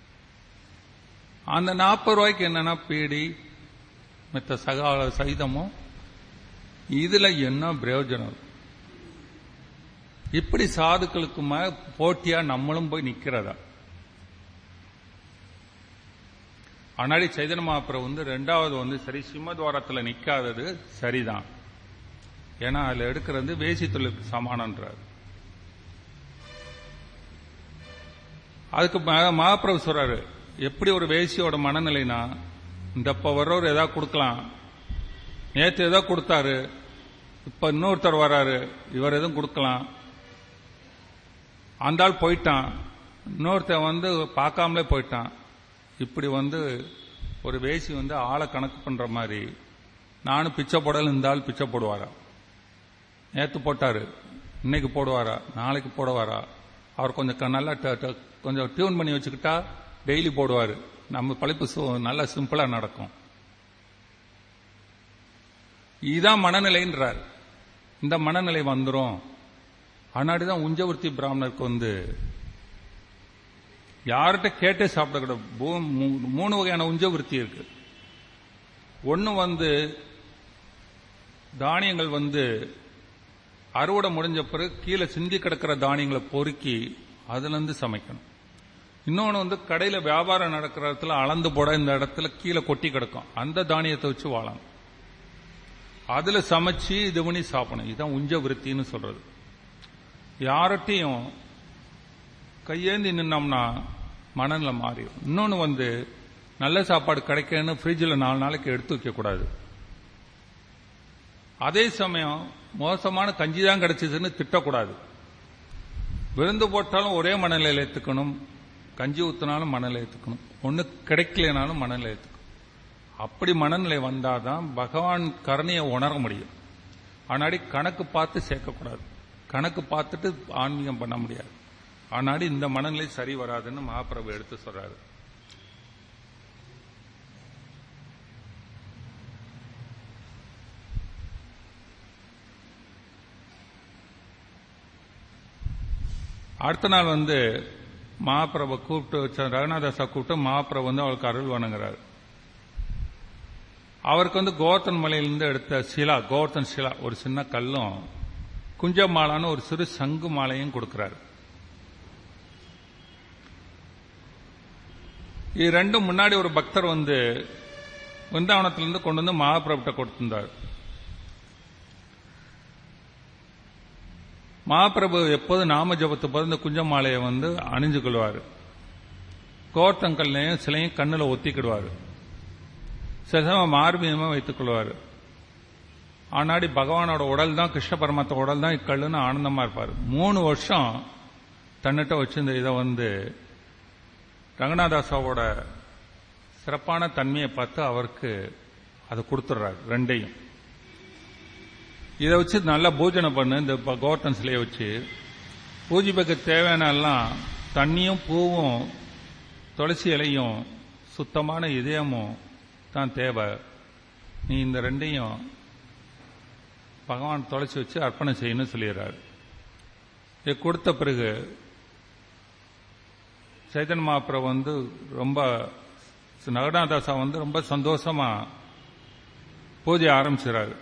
அந்த நாற்பது ரூபாய்க்கு என்னன்னா பீடி மித்த சகா சகிதமும் இதுல என்ன பிரயோஜனம் இப்படி சாதுக்களுக்கு ம- போட்டியா நம்மளும் போய் நிக்கிறதா ஆனாடி சைதன்ய மகாபிரபு வந்து ரெண்டாவது வந்து சரி சிம்மத்வாரத்தில் நிக்காதது சரிதான் ஏன்னா அதுல எடுக்கிறது வேசி தொழிலுக்கு சமானன்றார் அதுக்கு ம- மகாபிரபு சொல்றாரு எப்படி ஒரு வேசியோட மனநிலைனா இந்த இப்ப வர்றவர் ஏதாவது கொடுக்கலாம் நேத்து ஏதோ கொடுத்தாரு இப்ப இன்னொருத்தர் வராரு இவர் எதுவும் கொடுக்கலாம் அந்த ஆள் போயிட்டான் இன்னொருத்தன் வந்து பார்க்காமலே போயிட்டான் இப்படி வந்து ஒரு வேசி வந்து ஆளை கணக்கு பண்ற மாதிரி நானும் பிச்சை போடல இந்த ஆள் பிச்சை போடுவாரா நேத்து போட்டாரு இன்னைக்கு போடுவாரா நாளைக்கு போடுவாரா அவர் கொஞ்சம் க- நல்லா ட- ட- கொஞ்சம் டியூன் பண்ணி வச்சுக்கிட்டா டெய்லி போடுவாரு நம்ம பழைப்பு சு- நல்லா சிம்பிளா நடக்கும் இதுதான் மனநிலைன்றார் இந்த மனநிலை வந்துரும் ஆனாடிதான் உஞ்சவர்த்தி பிராமணருக்கு வந்து யார்கிட்ட கேட்டே சாப்பிடக்கூடாது பூ- மூ- மூணு வகையான உஞ்சவருத்தி இருக்கு ஒன்னு வந்து தானியங்கள் வந்து அறுவடை முடிஞ்ச பிறகு கீழே சிந்தி கிடக்கிற தானியங்களை பொறுக்கி அதுல இருந்து சமைக்கணும் இன்னொன்னு வந்து கடையில வியாபாரம் நடக்கிற இடத்துல அளந்து போட இந்த இடத்துல கீழே கொட்டி கிடக்கும் அந்த தானியத்தை வச்சு வாழணும் அதுல சமைச்சு இது பண்ணி சாப்பிடணும் இதுதான் உஞ்ச விருத்தின்னு சொல்றது யார்கிட்டையும் கையேந்தி நின்னோம்னா மனநிலை மாறிடும் இன்னொன்னு வந்து நல்ல சாப்பாடு கிடைக்கன்னு ஃப்ரிட்ஜில் நாலு நாளைக்கு எடுத்து வைக்க கூடாது அதே சமயம் மோசமான கஞ்சி தான் கிடைச்சதுன்னு திட்டக்கூடாது விருந்து போட்டாலும் ஒரே மனநிலையில் ஏத்துக்கணும் கஞ்சி ஊத்தினாலும் மனநிலை ஏத்துக்கணும் ஒண்ணு கிடைக்கலனாலும் மனநிலை ஏத்துக்கணும் அப்படி மனநிலை வந்தாதான் பகவான் கருணையை உணர முடியும் ஆனாடி கணக்கு பார்த்து சேர்க்கக்கூடாது கணக்கு பார்த்துட்டு ஆன்மீகம் பண்ண முடியாது ஆனாடி இந்த மனநிலை சரி வராதுன்னு மகாபிரபு எடுத்து சொல்றாரு அடுத்த நாள் வந்து மகாபிரபை கூப்பிட்டு வச்ச ரகுநாதாசா கூப்பிட்டு மகாபிரபு வந்து அவளுக்கு அருள் வணங்குறாரு அவருக்கு வந்து கோவர்த்தன் மலையிலிருந்து எடுத்த சிலா கோவர்த்தன் சிலா ஒரு சின்ன கல்லும் குஞ்ச மாலான்னு ஒரு சிறு சங்கு மாலையும் கொடுக்கிறாரு இது ரெண்டும் முன்னாடி ஒரு பக்தர் வந்து விருந்தாவனத்திலிருந்து கொண்டு வந்து மகாபிரபிட்ட கொடுத்திருந்தார் மகாபிரபு எப்போது நாம ஜபத்து போது இந்த குஞ்ச மாலையை வந்து அணிஞ்சு கொள்வார் கோர்த்தங்கல்லையும் சிலையும் கண்ணில் ஒத்திக்கிடுவார் சில சமயம் மார்பியமா வைத்துக் கொள்வார் ஆனாடி பகவானோட உடல் தான் கிருஷ்ண பரமாத்த உடல் தான் இக்கல்லுன்னு ஆனந்தமா இருப்பார் மூணு வருஷம் தன்னிட்ட வச்சிருந்த இதை வந்து ரங்கநாதாசாவோட சிறப்பான தன்மையை பார்த்து அவருக்கு அதை கொடுத்துட்றாரு ரெண்டையும் இதை வச்சு நல்லா பூஜனை பண்ணு இந்த கோவர்த்தன் சிலையை வச்சு பூஜைக்கு தேவையான எல்லாம் தண்ணியும் பூவும் துளசி இலையும் சுத்தமான இதயமும் தான் தேவை நீ இந்த ரெண்டையும் பகவான் தொலைச்சி வச்சு அர்ப்பணம் செய்யணும்னு சொல்லிடுறாரு இதை கொடுத்த பிறகு சைதன் மகாபிரபு வந்து ரொம்ப நகநாதாசா வந்து ரொம்ப சந்தோஷமா பூஜை ஆரம்பிச்சிடறாரு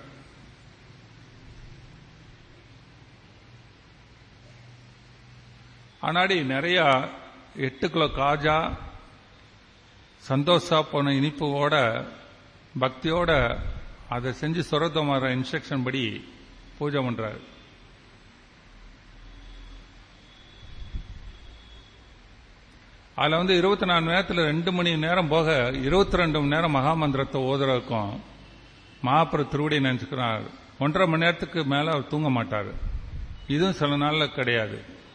ஆனாடி நிறைய எட்டு கிலோ காஜா சந்தோஷா போன இனிப்போட பக்தியோட அதை செஞ்சு சொரத்தமாற இன்ஸ்ட்ரக்ஷன் படி பூஜை பண்றாரு அதுல வந்து இருபத்தி நாலு நேரத்தில் ரெண்டு மணி நேரம் போக இருபத்தி ரெண்டு மணி நேரம் மகாமந்திரத்தை ஓதுறதுக்கும் மகாபுர திருவடி நினைச்சுக்கிறார் ஒன்றரை மணி நேரத்துக்கு மேல அவர் தூங்க மாட்டார் இதுவும் சில நாள்ல கிடையாது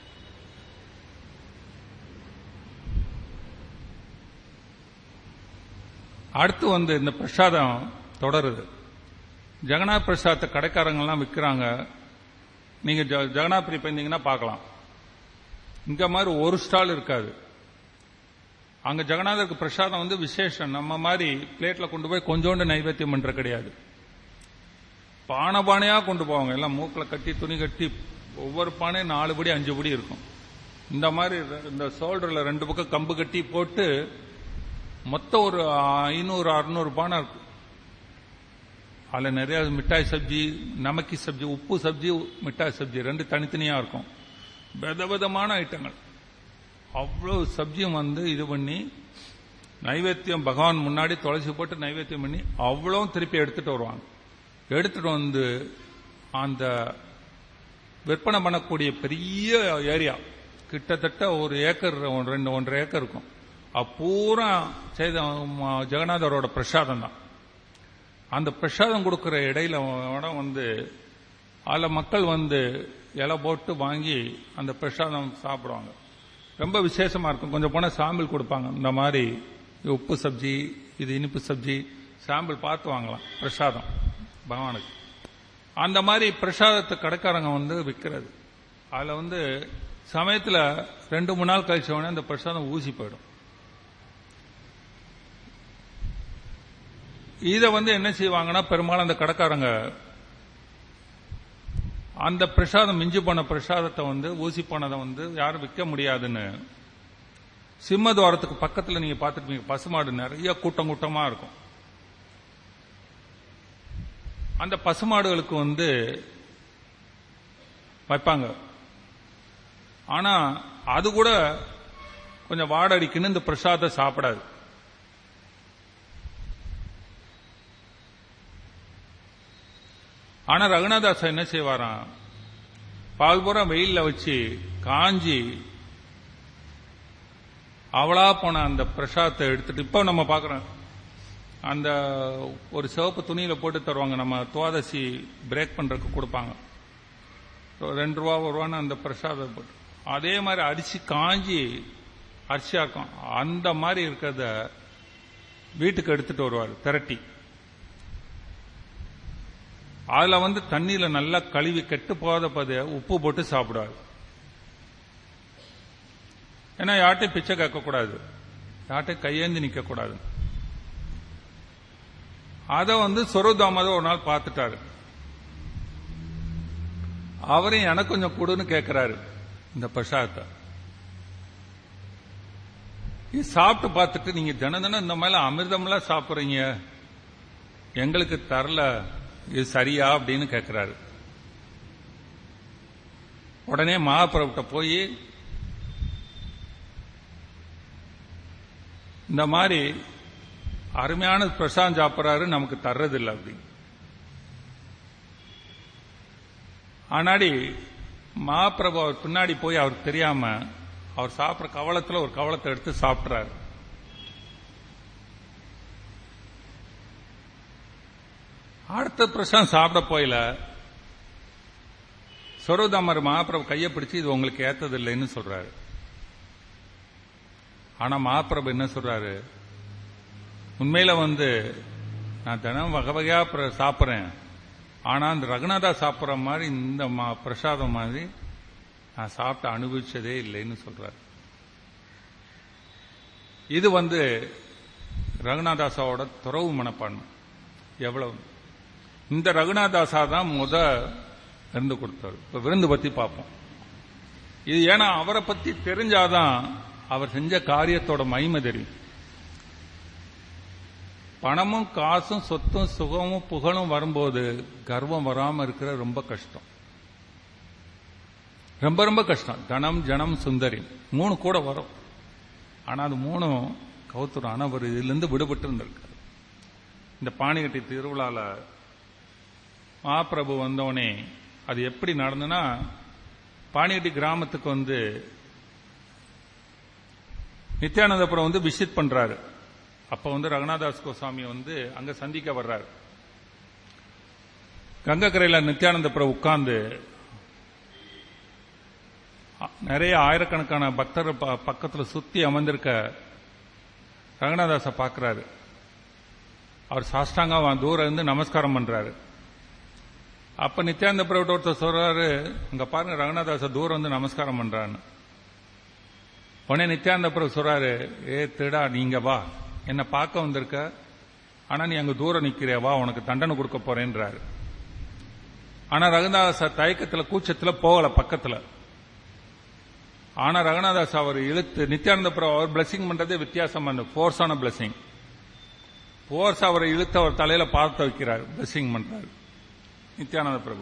அடுத்து வந்து இந்த பிரசாதம் தொடருது ஜெகநாத் பிரசாதத்தை கடைக்காரங்கெல்லாம் விற்கிறாங்க நீங்க ஜெகநாத்புரி போயிருந்தீங்கன்னா பார்க்கலாம் இங்க மாதிரி ஒரு ஸ்டால் இருக்காது அங்க ஜெகநாதருக்கு பிரசாதம் வந்து விசேஷம் நம்ம மாதிரி பிளேட்ல கொண்டு போய் கொஞ்சோண்டு நைவேத்தியம் பண்ற கிடையாது பானை பானையா கொண்டு போவாங்க எல்லாம் மூக்கில் கட்டி துணி கட்டி ஒவ்வொரு பானையும் நாலு படி அஞ்சு படி இருக்கும் இந்த மாதிரி இந்த சோல்டர்ல ரெண்டு பக்கம் கம்பு கட்டி போட்டு மொத்தம் ஒரு ஐநூறு அறுநூறு பானை இருக்கும் அதில் நிறைய மிட்டாய் சப்ஜி நமக்கி சப்ஜி உப்பு சப்ஜி மிட்டாய் சப்ஜி ரெண்டு தனித்தனியா இருக்கும் விதவிதமான ஐட்டங்கள் அவ்வளவு சப்ஜியும் வந்து இது பண்ணி நைவேத்தியம் பகவான் முன்னாடி துளசி போட்டு நைவேத்தியம் பண்ணி அவ்வளவும் திருப்பி எடுத்துட்டு வருவாங்க எடுத்துட்டு வந்து அந்த விற்பனை பண்ணக்கூடிய பெரிய ஏரியா கிட்டத்தட்ட ஒரு ஏக்கர் ரெண்டு ஒன்றரை ஏக்கர் இருக்கும் அப்பூரா செய்த ஜெகநாதரோட பிரசாதம் தான் அந்த பிரசாதம் கொடுக்கிற இடையில இடம் வந்து அதில் மக்கள் வந்து இலை போட்டு வாங்கி அந்த பிரசாதம் சாப்பிடுவாங்க ரொம்ப விசேஷமா இருக்கும் கொஞ்சம் போனால் சாம்பிள் கொடுப்பாங்க இந்த மாதிரி உப்பு சப்ஜி இது இனிப்பு சப்ஜி சாம்பிள் பார்த்து வாங்கலாம் பிரசாதம் பகவானுக்கு அந்த மாதிரி பிரசாதத்தை கடைக்காரங்க வந்து விற்கிறது அதில் வந்து சமயத்தில் ரெண்டு மூணு நாள் கழிச்ச உடனே அந்த பிரசாதம் ஊசி போயிடும் இதை வந்து என்ன செய்வாங்கன்னா பெரும்பாலும் அந்த கடைக்காரங்க அந்த பிரசாதம் மிஞ்சி போன பிரசாதத்தை வந்து ஊசி போனதை வந்து யாரும் விற்க முடியாதுன்னு சிம்மத்வாரத்துக்கு பக்கத்தில் நீங்க பார்த்துருப்பீங்க பசுமாடு நிறைய கூட்டம் கூட்டமா இருக்கும் அந்த பசுமாடுகளுக்கு வந்து வைப்பாங்க ஆனா அது கூட கொஞ்சம் வாடடிக்குன்னு இந்த பிரசாதத்தை சாப்பிடாது ஆனா ரகுநாதாசா என்ன செய்வாராம் பால் பூரா வெயில்ல வச்சு காஞ்சி அவளா போன அந்த பிரசாதத்தை எடுத்துட்டு இப்போ நம்ம பார்க்கிறோம் அந்த ஒரு சிவப்பு துணியில போட்டு தருவாங்க நம்ம துவாதசி பிரேக் பண்றதுக்கு கொடுப்பாங்க ரெண்டு ரூபா ஒரு ரூபான்னு அந்த பிரசாதம் போட்டு அதே மாதிரி அரிசி காஞ்சி அரிசியா இருக்கும் அந்த மாதிரி இருக்கிறத வீட்டுக்கு எடுத்துட்டு வருவார் திரட்டி அதுல வந்து தண்ணியில நல்லா கழுவி கெட்டு போகாத பத உப்பு போட்டு சாப்பிடுவார் ஏன்னா யார்ட்டையும் பிச்சை கேட்கக்கூடாது யார்ட்டையும் கையேந்தி நிக்க கூடாது அதை வந்து சொருதாமத ஒரு நாள் பார்த்துட்டாரு அவரையும் எனக்கு கொஞ்சம் கொடுன்னு கேட்கிறாரு இந்த பிரசாதத்தை இது சாப்பிட்டு பார்த்துட்டு நீங்க தினம் தினம் இந்த மாதிரி அமிர்தம்லாம் சாப்பிடுறீங்க எங்களுக்கு தரல இது சரியா அப்படின்னு கேட்கிறாரு உடனே மகாபிரபுட்ட போய் இந்த மாதிரி அருமையான பிரசாந்த் சாப்பிட்றாரு நமக்கு தர்றதில்லை அப்படி ஆனாடி மகாபிரபு அவர் பின்னாடி போய் அவருக்கு தெரியாம அவர் சாப்பிட்ற கவலத்துல ஒரு கவலத்தை எடுத்து சாப்பிட்றாரு அடுத்த பிரசாந்த் சாப்பிட போயில சொருதாமர் மகாபிரபு கையை பிடிச்சு இது உங்களுக்கு ஏத்தது இல்லைன்னு சொல்றாரு ஆனா மகாபிரபு என்ன சொல்றாரு உண்மையில வந்து நான் தினம் வகை வகையா பிர- சாப்பிட்றேன் ஆனா இந்த ரகுநாதா சாப்பிட்ற மாதிரி இந்த மா- பிரசாதம் மாதிரி நான் சாப்பிட்டு அனுபவிச்சதே இல்லைன்னு சொல்றாரு இது வந்து ரகுநாதாசாவோட துறவு மனப்பான்மை எவ்வளவு இந்த ரகுநாதாசா தான் முத விருந்து கொடுத்தாரு இப்ப விருந்து பத்தி பார்ப்போம் இது ஏன்னா அவரை பத்தி தெரிஞ்சாதான் அவர் செஞ்ச காரியத்தோட மகிமை தெரியும் பணமும் காசும் சொத்தும் சுகமும் புகழும் வரும்போது கர்வம் வராம இருக்கிற ரொம்ப கஷ்டம் ரொம்ப ரொம்ப கஷ்டம் தனம் ஜனம் சுந்தரி மூணு கூட வரும் ஆனா அது மூணும் கவுத்துரும் ஆனா அவர் இதுல இருந்து விடுபட்டு இருந்திருக்காரு இந்த பாணிகட்டி திருவிழால மகாபிரபு வந்தோடனே அது எப்படி நடந்துன்னா பாணிகட்டி கிராமத்துக்கு வந்து நித்யானந்தபுரம் வந்து விசிட் பண்றாரு அப்ப வந்து ரகுநாதாஸ் கோசாமி வந்து அங்க சந்திக்க வர்றாரு கங்கக்கரையில நித்யானந்தபுரம் உட்கார்ந்து அ- நிறைய ஆயிரக்கணக்கான பக்தர் ப- பக்கத்துல சுத்தி அமர்ந்திருக்க ரங்கநாதாச பார்க்கறாரு அவர் சாஷ்டாங்க தூரம் இருந்து நமஸ்காரம் பண்றாரு அப்ப நித்யானந்த பிரபுட்ட ஒருத்தர் சொல்றாரு அங்க பாருங்க ரங்கநாதாச தூரம் வந்து நமஸ்காரம் பண்றான்னு உடனே நித்யானந்த பிரபு சொல்றாரு ஏ திருடா நீங்க வா என்ன பார்க்க வந்திருக்க ஆனா நீ அங்க தூரம் நிக்கிறியா வா உனக்கு தண்டனை கொடுக்க போறேன்றாரு ஆனா ரகுநாதாச தயக்கத்துல கூச்சத்துல போகல பக்கத்துல ஆனா ரகுநாதாஸ் அவர் இழுத்து நித்யானந்த பிரபு அவர் பிளஸிங் பண்றதே வித்தியாசம் பண்ணு ஃபோர்ஸான பிளஸிங் ஃபோர்ஸ் அவரை இழுத்து அவர் தலையில பார்த்து வைக்கிறார் பிளஸிங் பண்றாரு நித்யானந்த பிரபு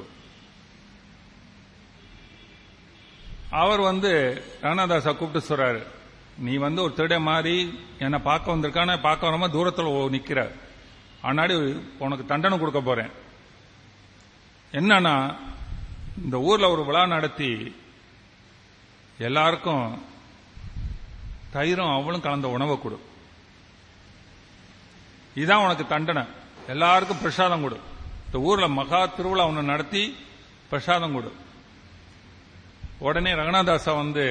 அவர் வந்து ரகுநாதாசா கூப்பிட்டு சொல்றாரு நீ வந்து ஒரு திருட மாதிரி என்னை பார்க்க வந்திருக்கான பார்க்க வராம தூரத்தில் ஓ- நிக்கிற ஆனாடி உனக்கு தண்டனை கொடுக்க போறேன் என்னன்னா இந்த ஊர்ல ஒரு விழா நடத்தி எல்லாருக்கும் தயிரும் அவளும் கலந்த உணவை கொடு இதான் உனக்கு தண்டனை எல்லாருக்கும் பிரசாதம் கொடு இந்த ஊர்ல மகா திருவிழா ஒன்று நடத்தி பிரசாதம் கொடு உடனே ரங்கநாதாசா வந்து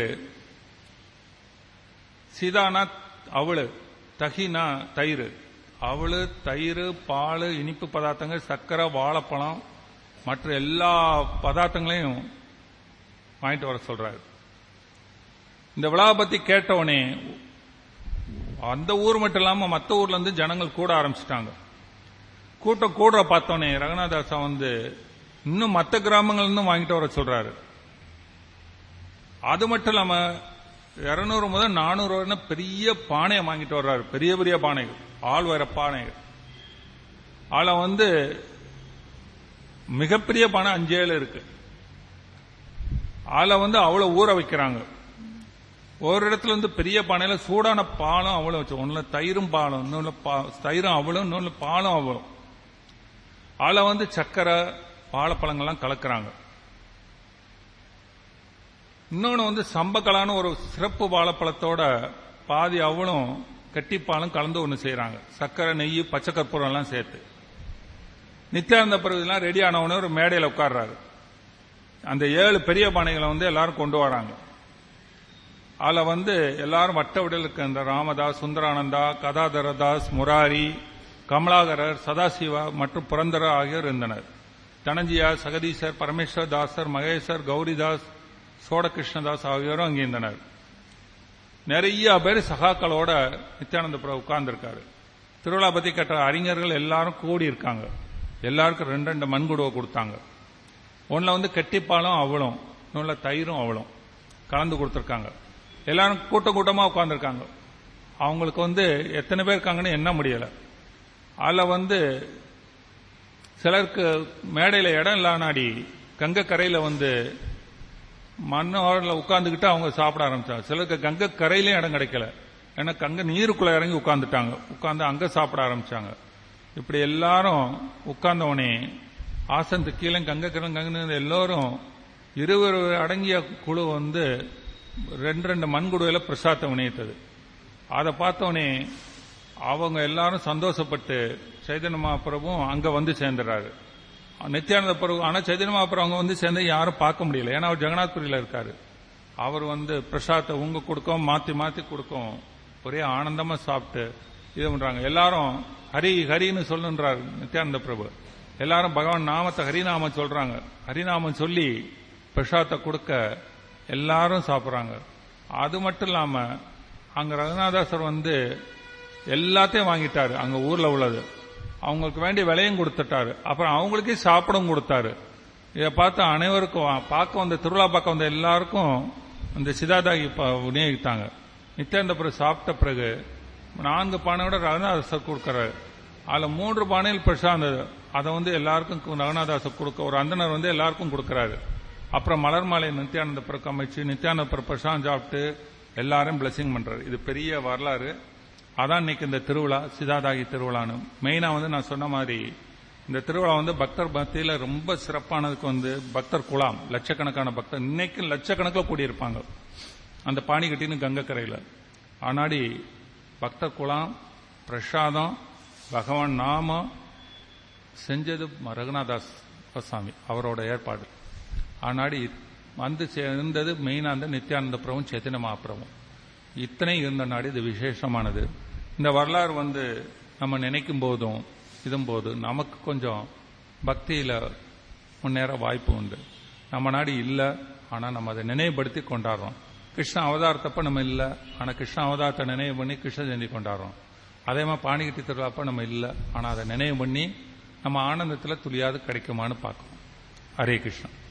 சீதானா அவளு தகினா தயிர் அவளு தயிர் பால் இனிப்பு பதார்த்தங்கள் சர்க்கரை வாழைப்பழம் மற்ற எல்லா பதார்த்தங்களையும் வாங்கிட்டு வர சொல்றாரு இந்த விழாவை பத்தி கேட்டவுடனே அந்த ஊர் மட்டும் இல்லாம மற்ற ஊர்ல இருந்து ஜனங்கள் கூட ஆரம்பிச்சிட்டாங்க கூட்டம் கூடுற பார்த்தோன்னே ரங்கநாதாசா வந்து இன்னும் மற்ற கிராமங்கள்ல இருந்தும் வாங்கிட்டு வர சொல்றாரு அது மட்டும் இல்லாம இருநூறு முதல் நானூறு வரை பெரிய பானையை வாங்கிட்டு வர்றாரு பெரிய பெரிய பானைகள் ஆள் வர பானைகள் ஆள வந்து மிகப்பெரிய பானை அஞ்சு ஏழு இருக்கு ஆள வந்து அவ்வளவு ஊற வைக்கிறாங்க ஒரு இடத்துல வந்து பெரிய பானையில சூடான பாலும் அவ்வளவு வச்சு ஒண்ணுல தயிரும் பாலும் இன்னொன்னு பா- தயிரும் அவ்வளவு இன்னொன்னு பாலும் அவ்வளவு ஆள வந்து சக்கரை வாழைப்பழங்கள்லாம் கலக்குறாங்க இன்னொன்னு வந்து சம்பக்கலான ஒரு சிறப்பு வாழைப்பழத்தோட பாதி அவளும் கட்டிப்பாலும் கலந்து ஒன்று செய்றாங்க சர்க்கரை நெய் பச்சை கற்பூரம் எல்லாம் சேர்த்து நித்யானந்த பிறகுலாம் ரெடி ஆனவொடனே ஒரு மேடையில் உட்கார்றாரு அந்த ஏழு பெரிய பானைகளை வந்து எல்லாரும் கொண்டு வராங்க அதில் வந்து எல்லாரும் வட்ட விடல் இருக்க இந்த ராமதாஸ் சுந்தரானந்தா கதாதரதாஸ் முராரி கமலாகரர் சதாசிவா மற்றும் புரந்தரர் ஆகியோர் இருந்தனர் தனஞ்சியா சகதீசர் பரமேஸ்வர் தாசர் மகேசர் கௌரிதாஸ் சோடகிருஷ்ணதாஸ் ஆகியோரும் அங்கே இருந்தனர் நிறைய பேர் சகாக்களோட நித்யானந்த பிரபு உட்கார்ந்துருக்காரு திருவிழா பத்தி கேட்ட அறிஞர்கள் எல்லாரும் கூடி இருக்காங்க எல்லாருக்கும் ரெண்டு ரெண்டு மண்குடுவை கொடுத்தாங்க ஒன்னுல வந்து கெட்டிப்பாலும் அவளும் இன்னொன்னுல தயிரும் அவளும் கலந்து கொடுத்துருக்காங்க எல்லாரும் கூட்டம் கூட்டமா உட்கார்ந்துருக்காங்க அவங்களுக்கு வந்து எத்தனை பேர் இருக்காங்கன்னு எண்ண முடியல அதில் வந்து சிலருக்கு மேடையில் இடம் இல்லானாடி கங்கை கரையில் வந்து மண்ணோரில் உட்காந்துக்கிட்டு அவங்க சாப்பிட ஆரம்பிச்சாங்க சிலருக்கு கங்கை கரையிலையும் இடம் கிடைக்கல ஏன்னா கங்கை நீருக்குள்ள இறங்கி உட்காந்துட்டாங்க உட்காந்து அங்க சாப்பிட ஆரம்பிச்சாங்க இப்படி எல்லாரும் உட்கார்ந்தவனே ஆசனத்து கீழே கங்கை கிழங்கு கங்கை எல்லோரும் இருவர் அடங்கிய குழு வந்து ரெண்டு ரெண்டு மண்குடுவையில பிரசாதம் வினைத்தது அதை பார்த்தவனே அவங்க எல்லாரும் சந்தோஷப்பட்டு சைதன்ய மகாபிரபும் அங்க வந்து சேர்ந்துறாரு நித்யானந்த பிரபு ஆனா சைதன்ய மகாபிரபு அங்க வந்து சேர்ந்து யாரும் பார்க்க முடியல ஏன்னா அவர் ஜெகநாத்புரியில இருக்காரு அவர் வந்து பிரசாத்தை உங்க கொடுக்கும் மாத்தி மாத்தி கொடுக்கும் ஒரே ஆனந்தமா சாப்பிட்டு இது பண்றாங்க எல்லாரும் ஹரி ஹரின்னு சொல்லுன்றார் நித்யானந்த பிரபு எல்லாரும் பகவான் நாமத்தை ஹரிநாமம் சொல்றாங்க ஹரிநாமம் சொல்லி பிரசாத்தை கொடுக்க எல்லாரும் சாப்பிடுறாங்க அது மட்டும் இல்லாம அங்க ரகுநாதாசர் வந்து எல்லாத்தையும் வாங்கிட்டாரு அங்க ஊர்ல உள்ளது அவங்களுக்கு வேண்டிய விலையும் கொடுத்துட்டாரு அப்புறம் அவங்களுக்கே சாப்பிடவும் கொடுத்தாரு இதை பார்த்து அனைவருக்கும் பார்க்க வந்த திருவிழா பார்க்க வந்த எல்லாருக்கும் அந்த சிதாதாகி விநியோகித்தாங்க நித்யானந்த பிறகு சாப்பிட்ட பிறகு நான்கு பானையோட ரகுநாதாசர் கொடுக்கறாரு அதில் மூன்று பானையில் பிரசாந்தது அதை வந்து எல்லாருக்கும் ரகுநாதாசர் கொடுக்க ஒரு அந்தனர் வந்து எல்லாருக்கும் கொடுக்கறாரு அப்புறம் மலர் மாலை நித்யானந்த பிறகு அமைச்சு நித்யானந்த பிறகு பிரசாந்த் சாப்பிட்டு எல்லாரும் பிளஸிங் பண்றாரு இது பெரிய வரலாறு அதான் இன்னைக்கு இந்த திருவிழா சிதாதாகி திருவிழான்னு மெயினா வந்து நான் சொன்ன மாதிரி இந்த திருவிழா வந்து பக்தர் மத்தியில ரொம்ப சிறப்பானதுக்கு வந்து பக்தர் குலாம் லட்சக்கணக்கான பக்தர் இன்னைக்கு லட்சக்கணக்கில் கூடியிருப்பாங்க அந்த பாணிகட்டின்னு கங்கை கரையில் ஆனாடி பக்தர் குலாம் பிரசாதம் பகவான் நாமம் செஞ்சது ரகுநாதாஸ் சாமி அவரோட ஏற்பாடு ஆனாடி வந்து சேர்ந்தது மெயினாக அந்த நித்யானந்த பிரபும் சைத்தன்ய மகாபிரபும் இத்தனை இருந்த நாடு இது விசேஷமானது இந்த வரலாறு வந்து நம்ம நினைக்கும் போதும் இதும் போது நமக்கு கொஞ்சம் பக்தியில முன்னேற வாய்ப்பு உண்டு நம்ம நாடு இல்லை ஆனால் நம்ம அதை நினைவுபடுத்தி கொண்டாடுறோம் கிருஷ்ண அவதாரத்தப்ப நம்ம இல்லை ஆனால் கிருஷ்ண அவதாரத்தை நினைவு பண்ணி கிருஷ்ண ஜெயந்தி கொண்டாடுறோம் அதே மாதிரி பாணிகட்டி திருவிழாப்ப நம்ம இல்லை ஆனால் அதை நினைவு பண்ணி நம்ம ஆனந்தத்தில் துளியாவது கிடைக்குமான்னு பார்க்கணும் ஹரே கிருஷ்ணன்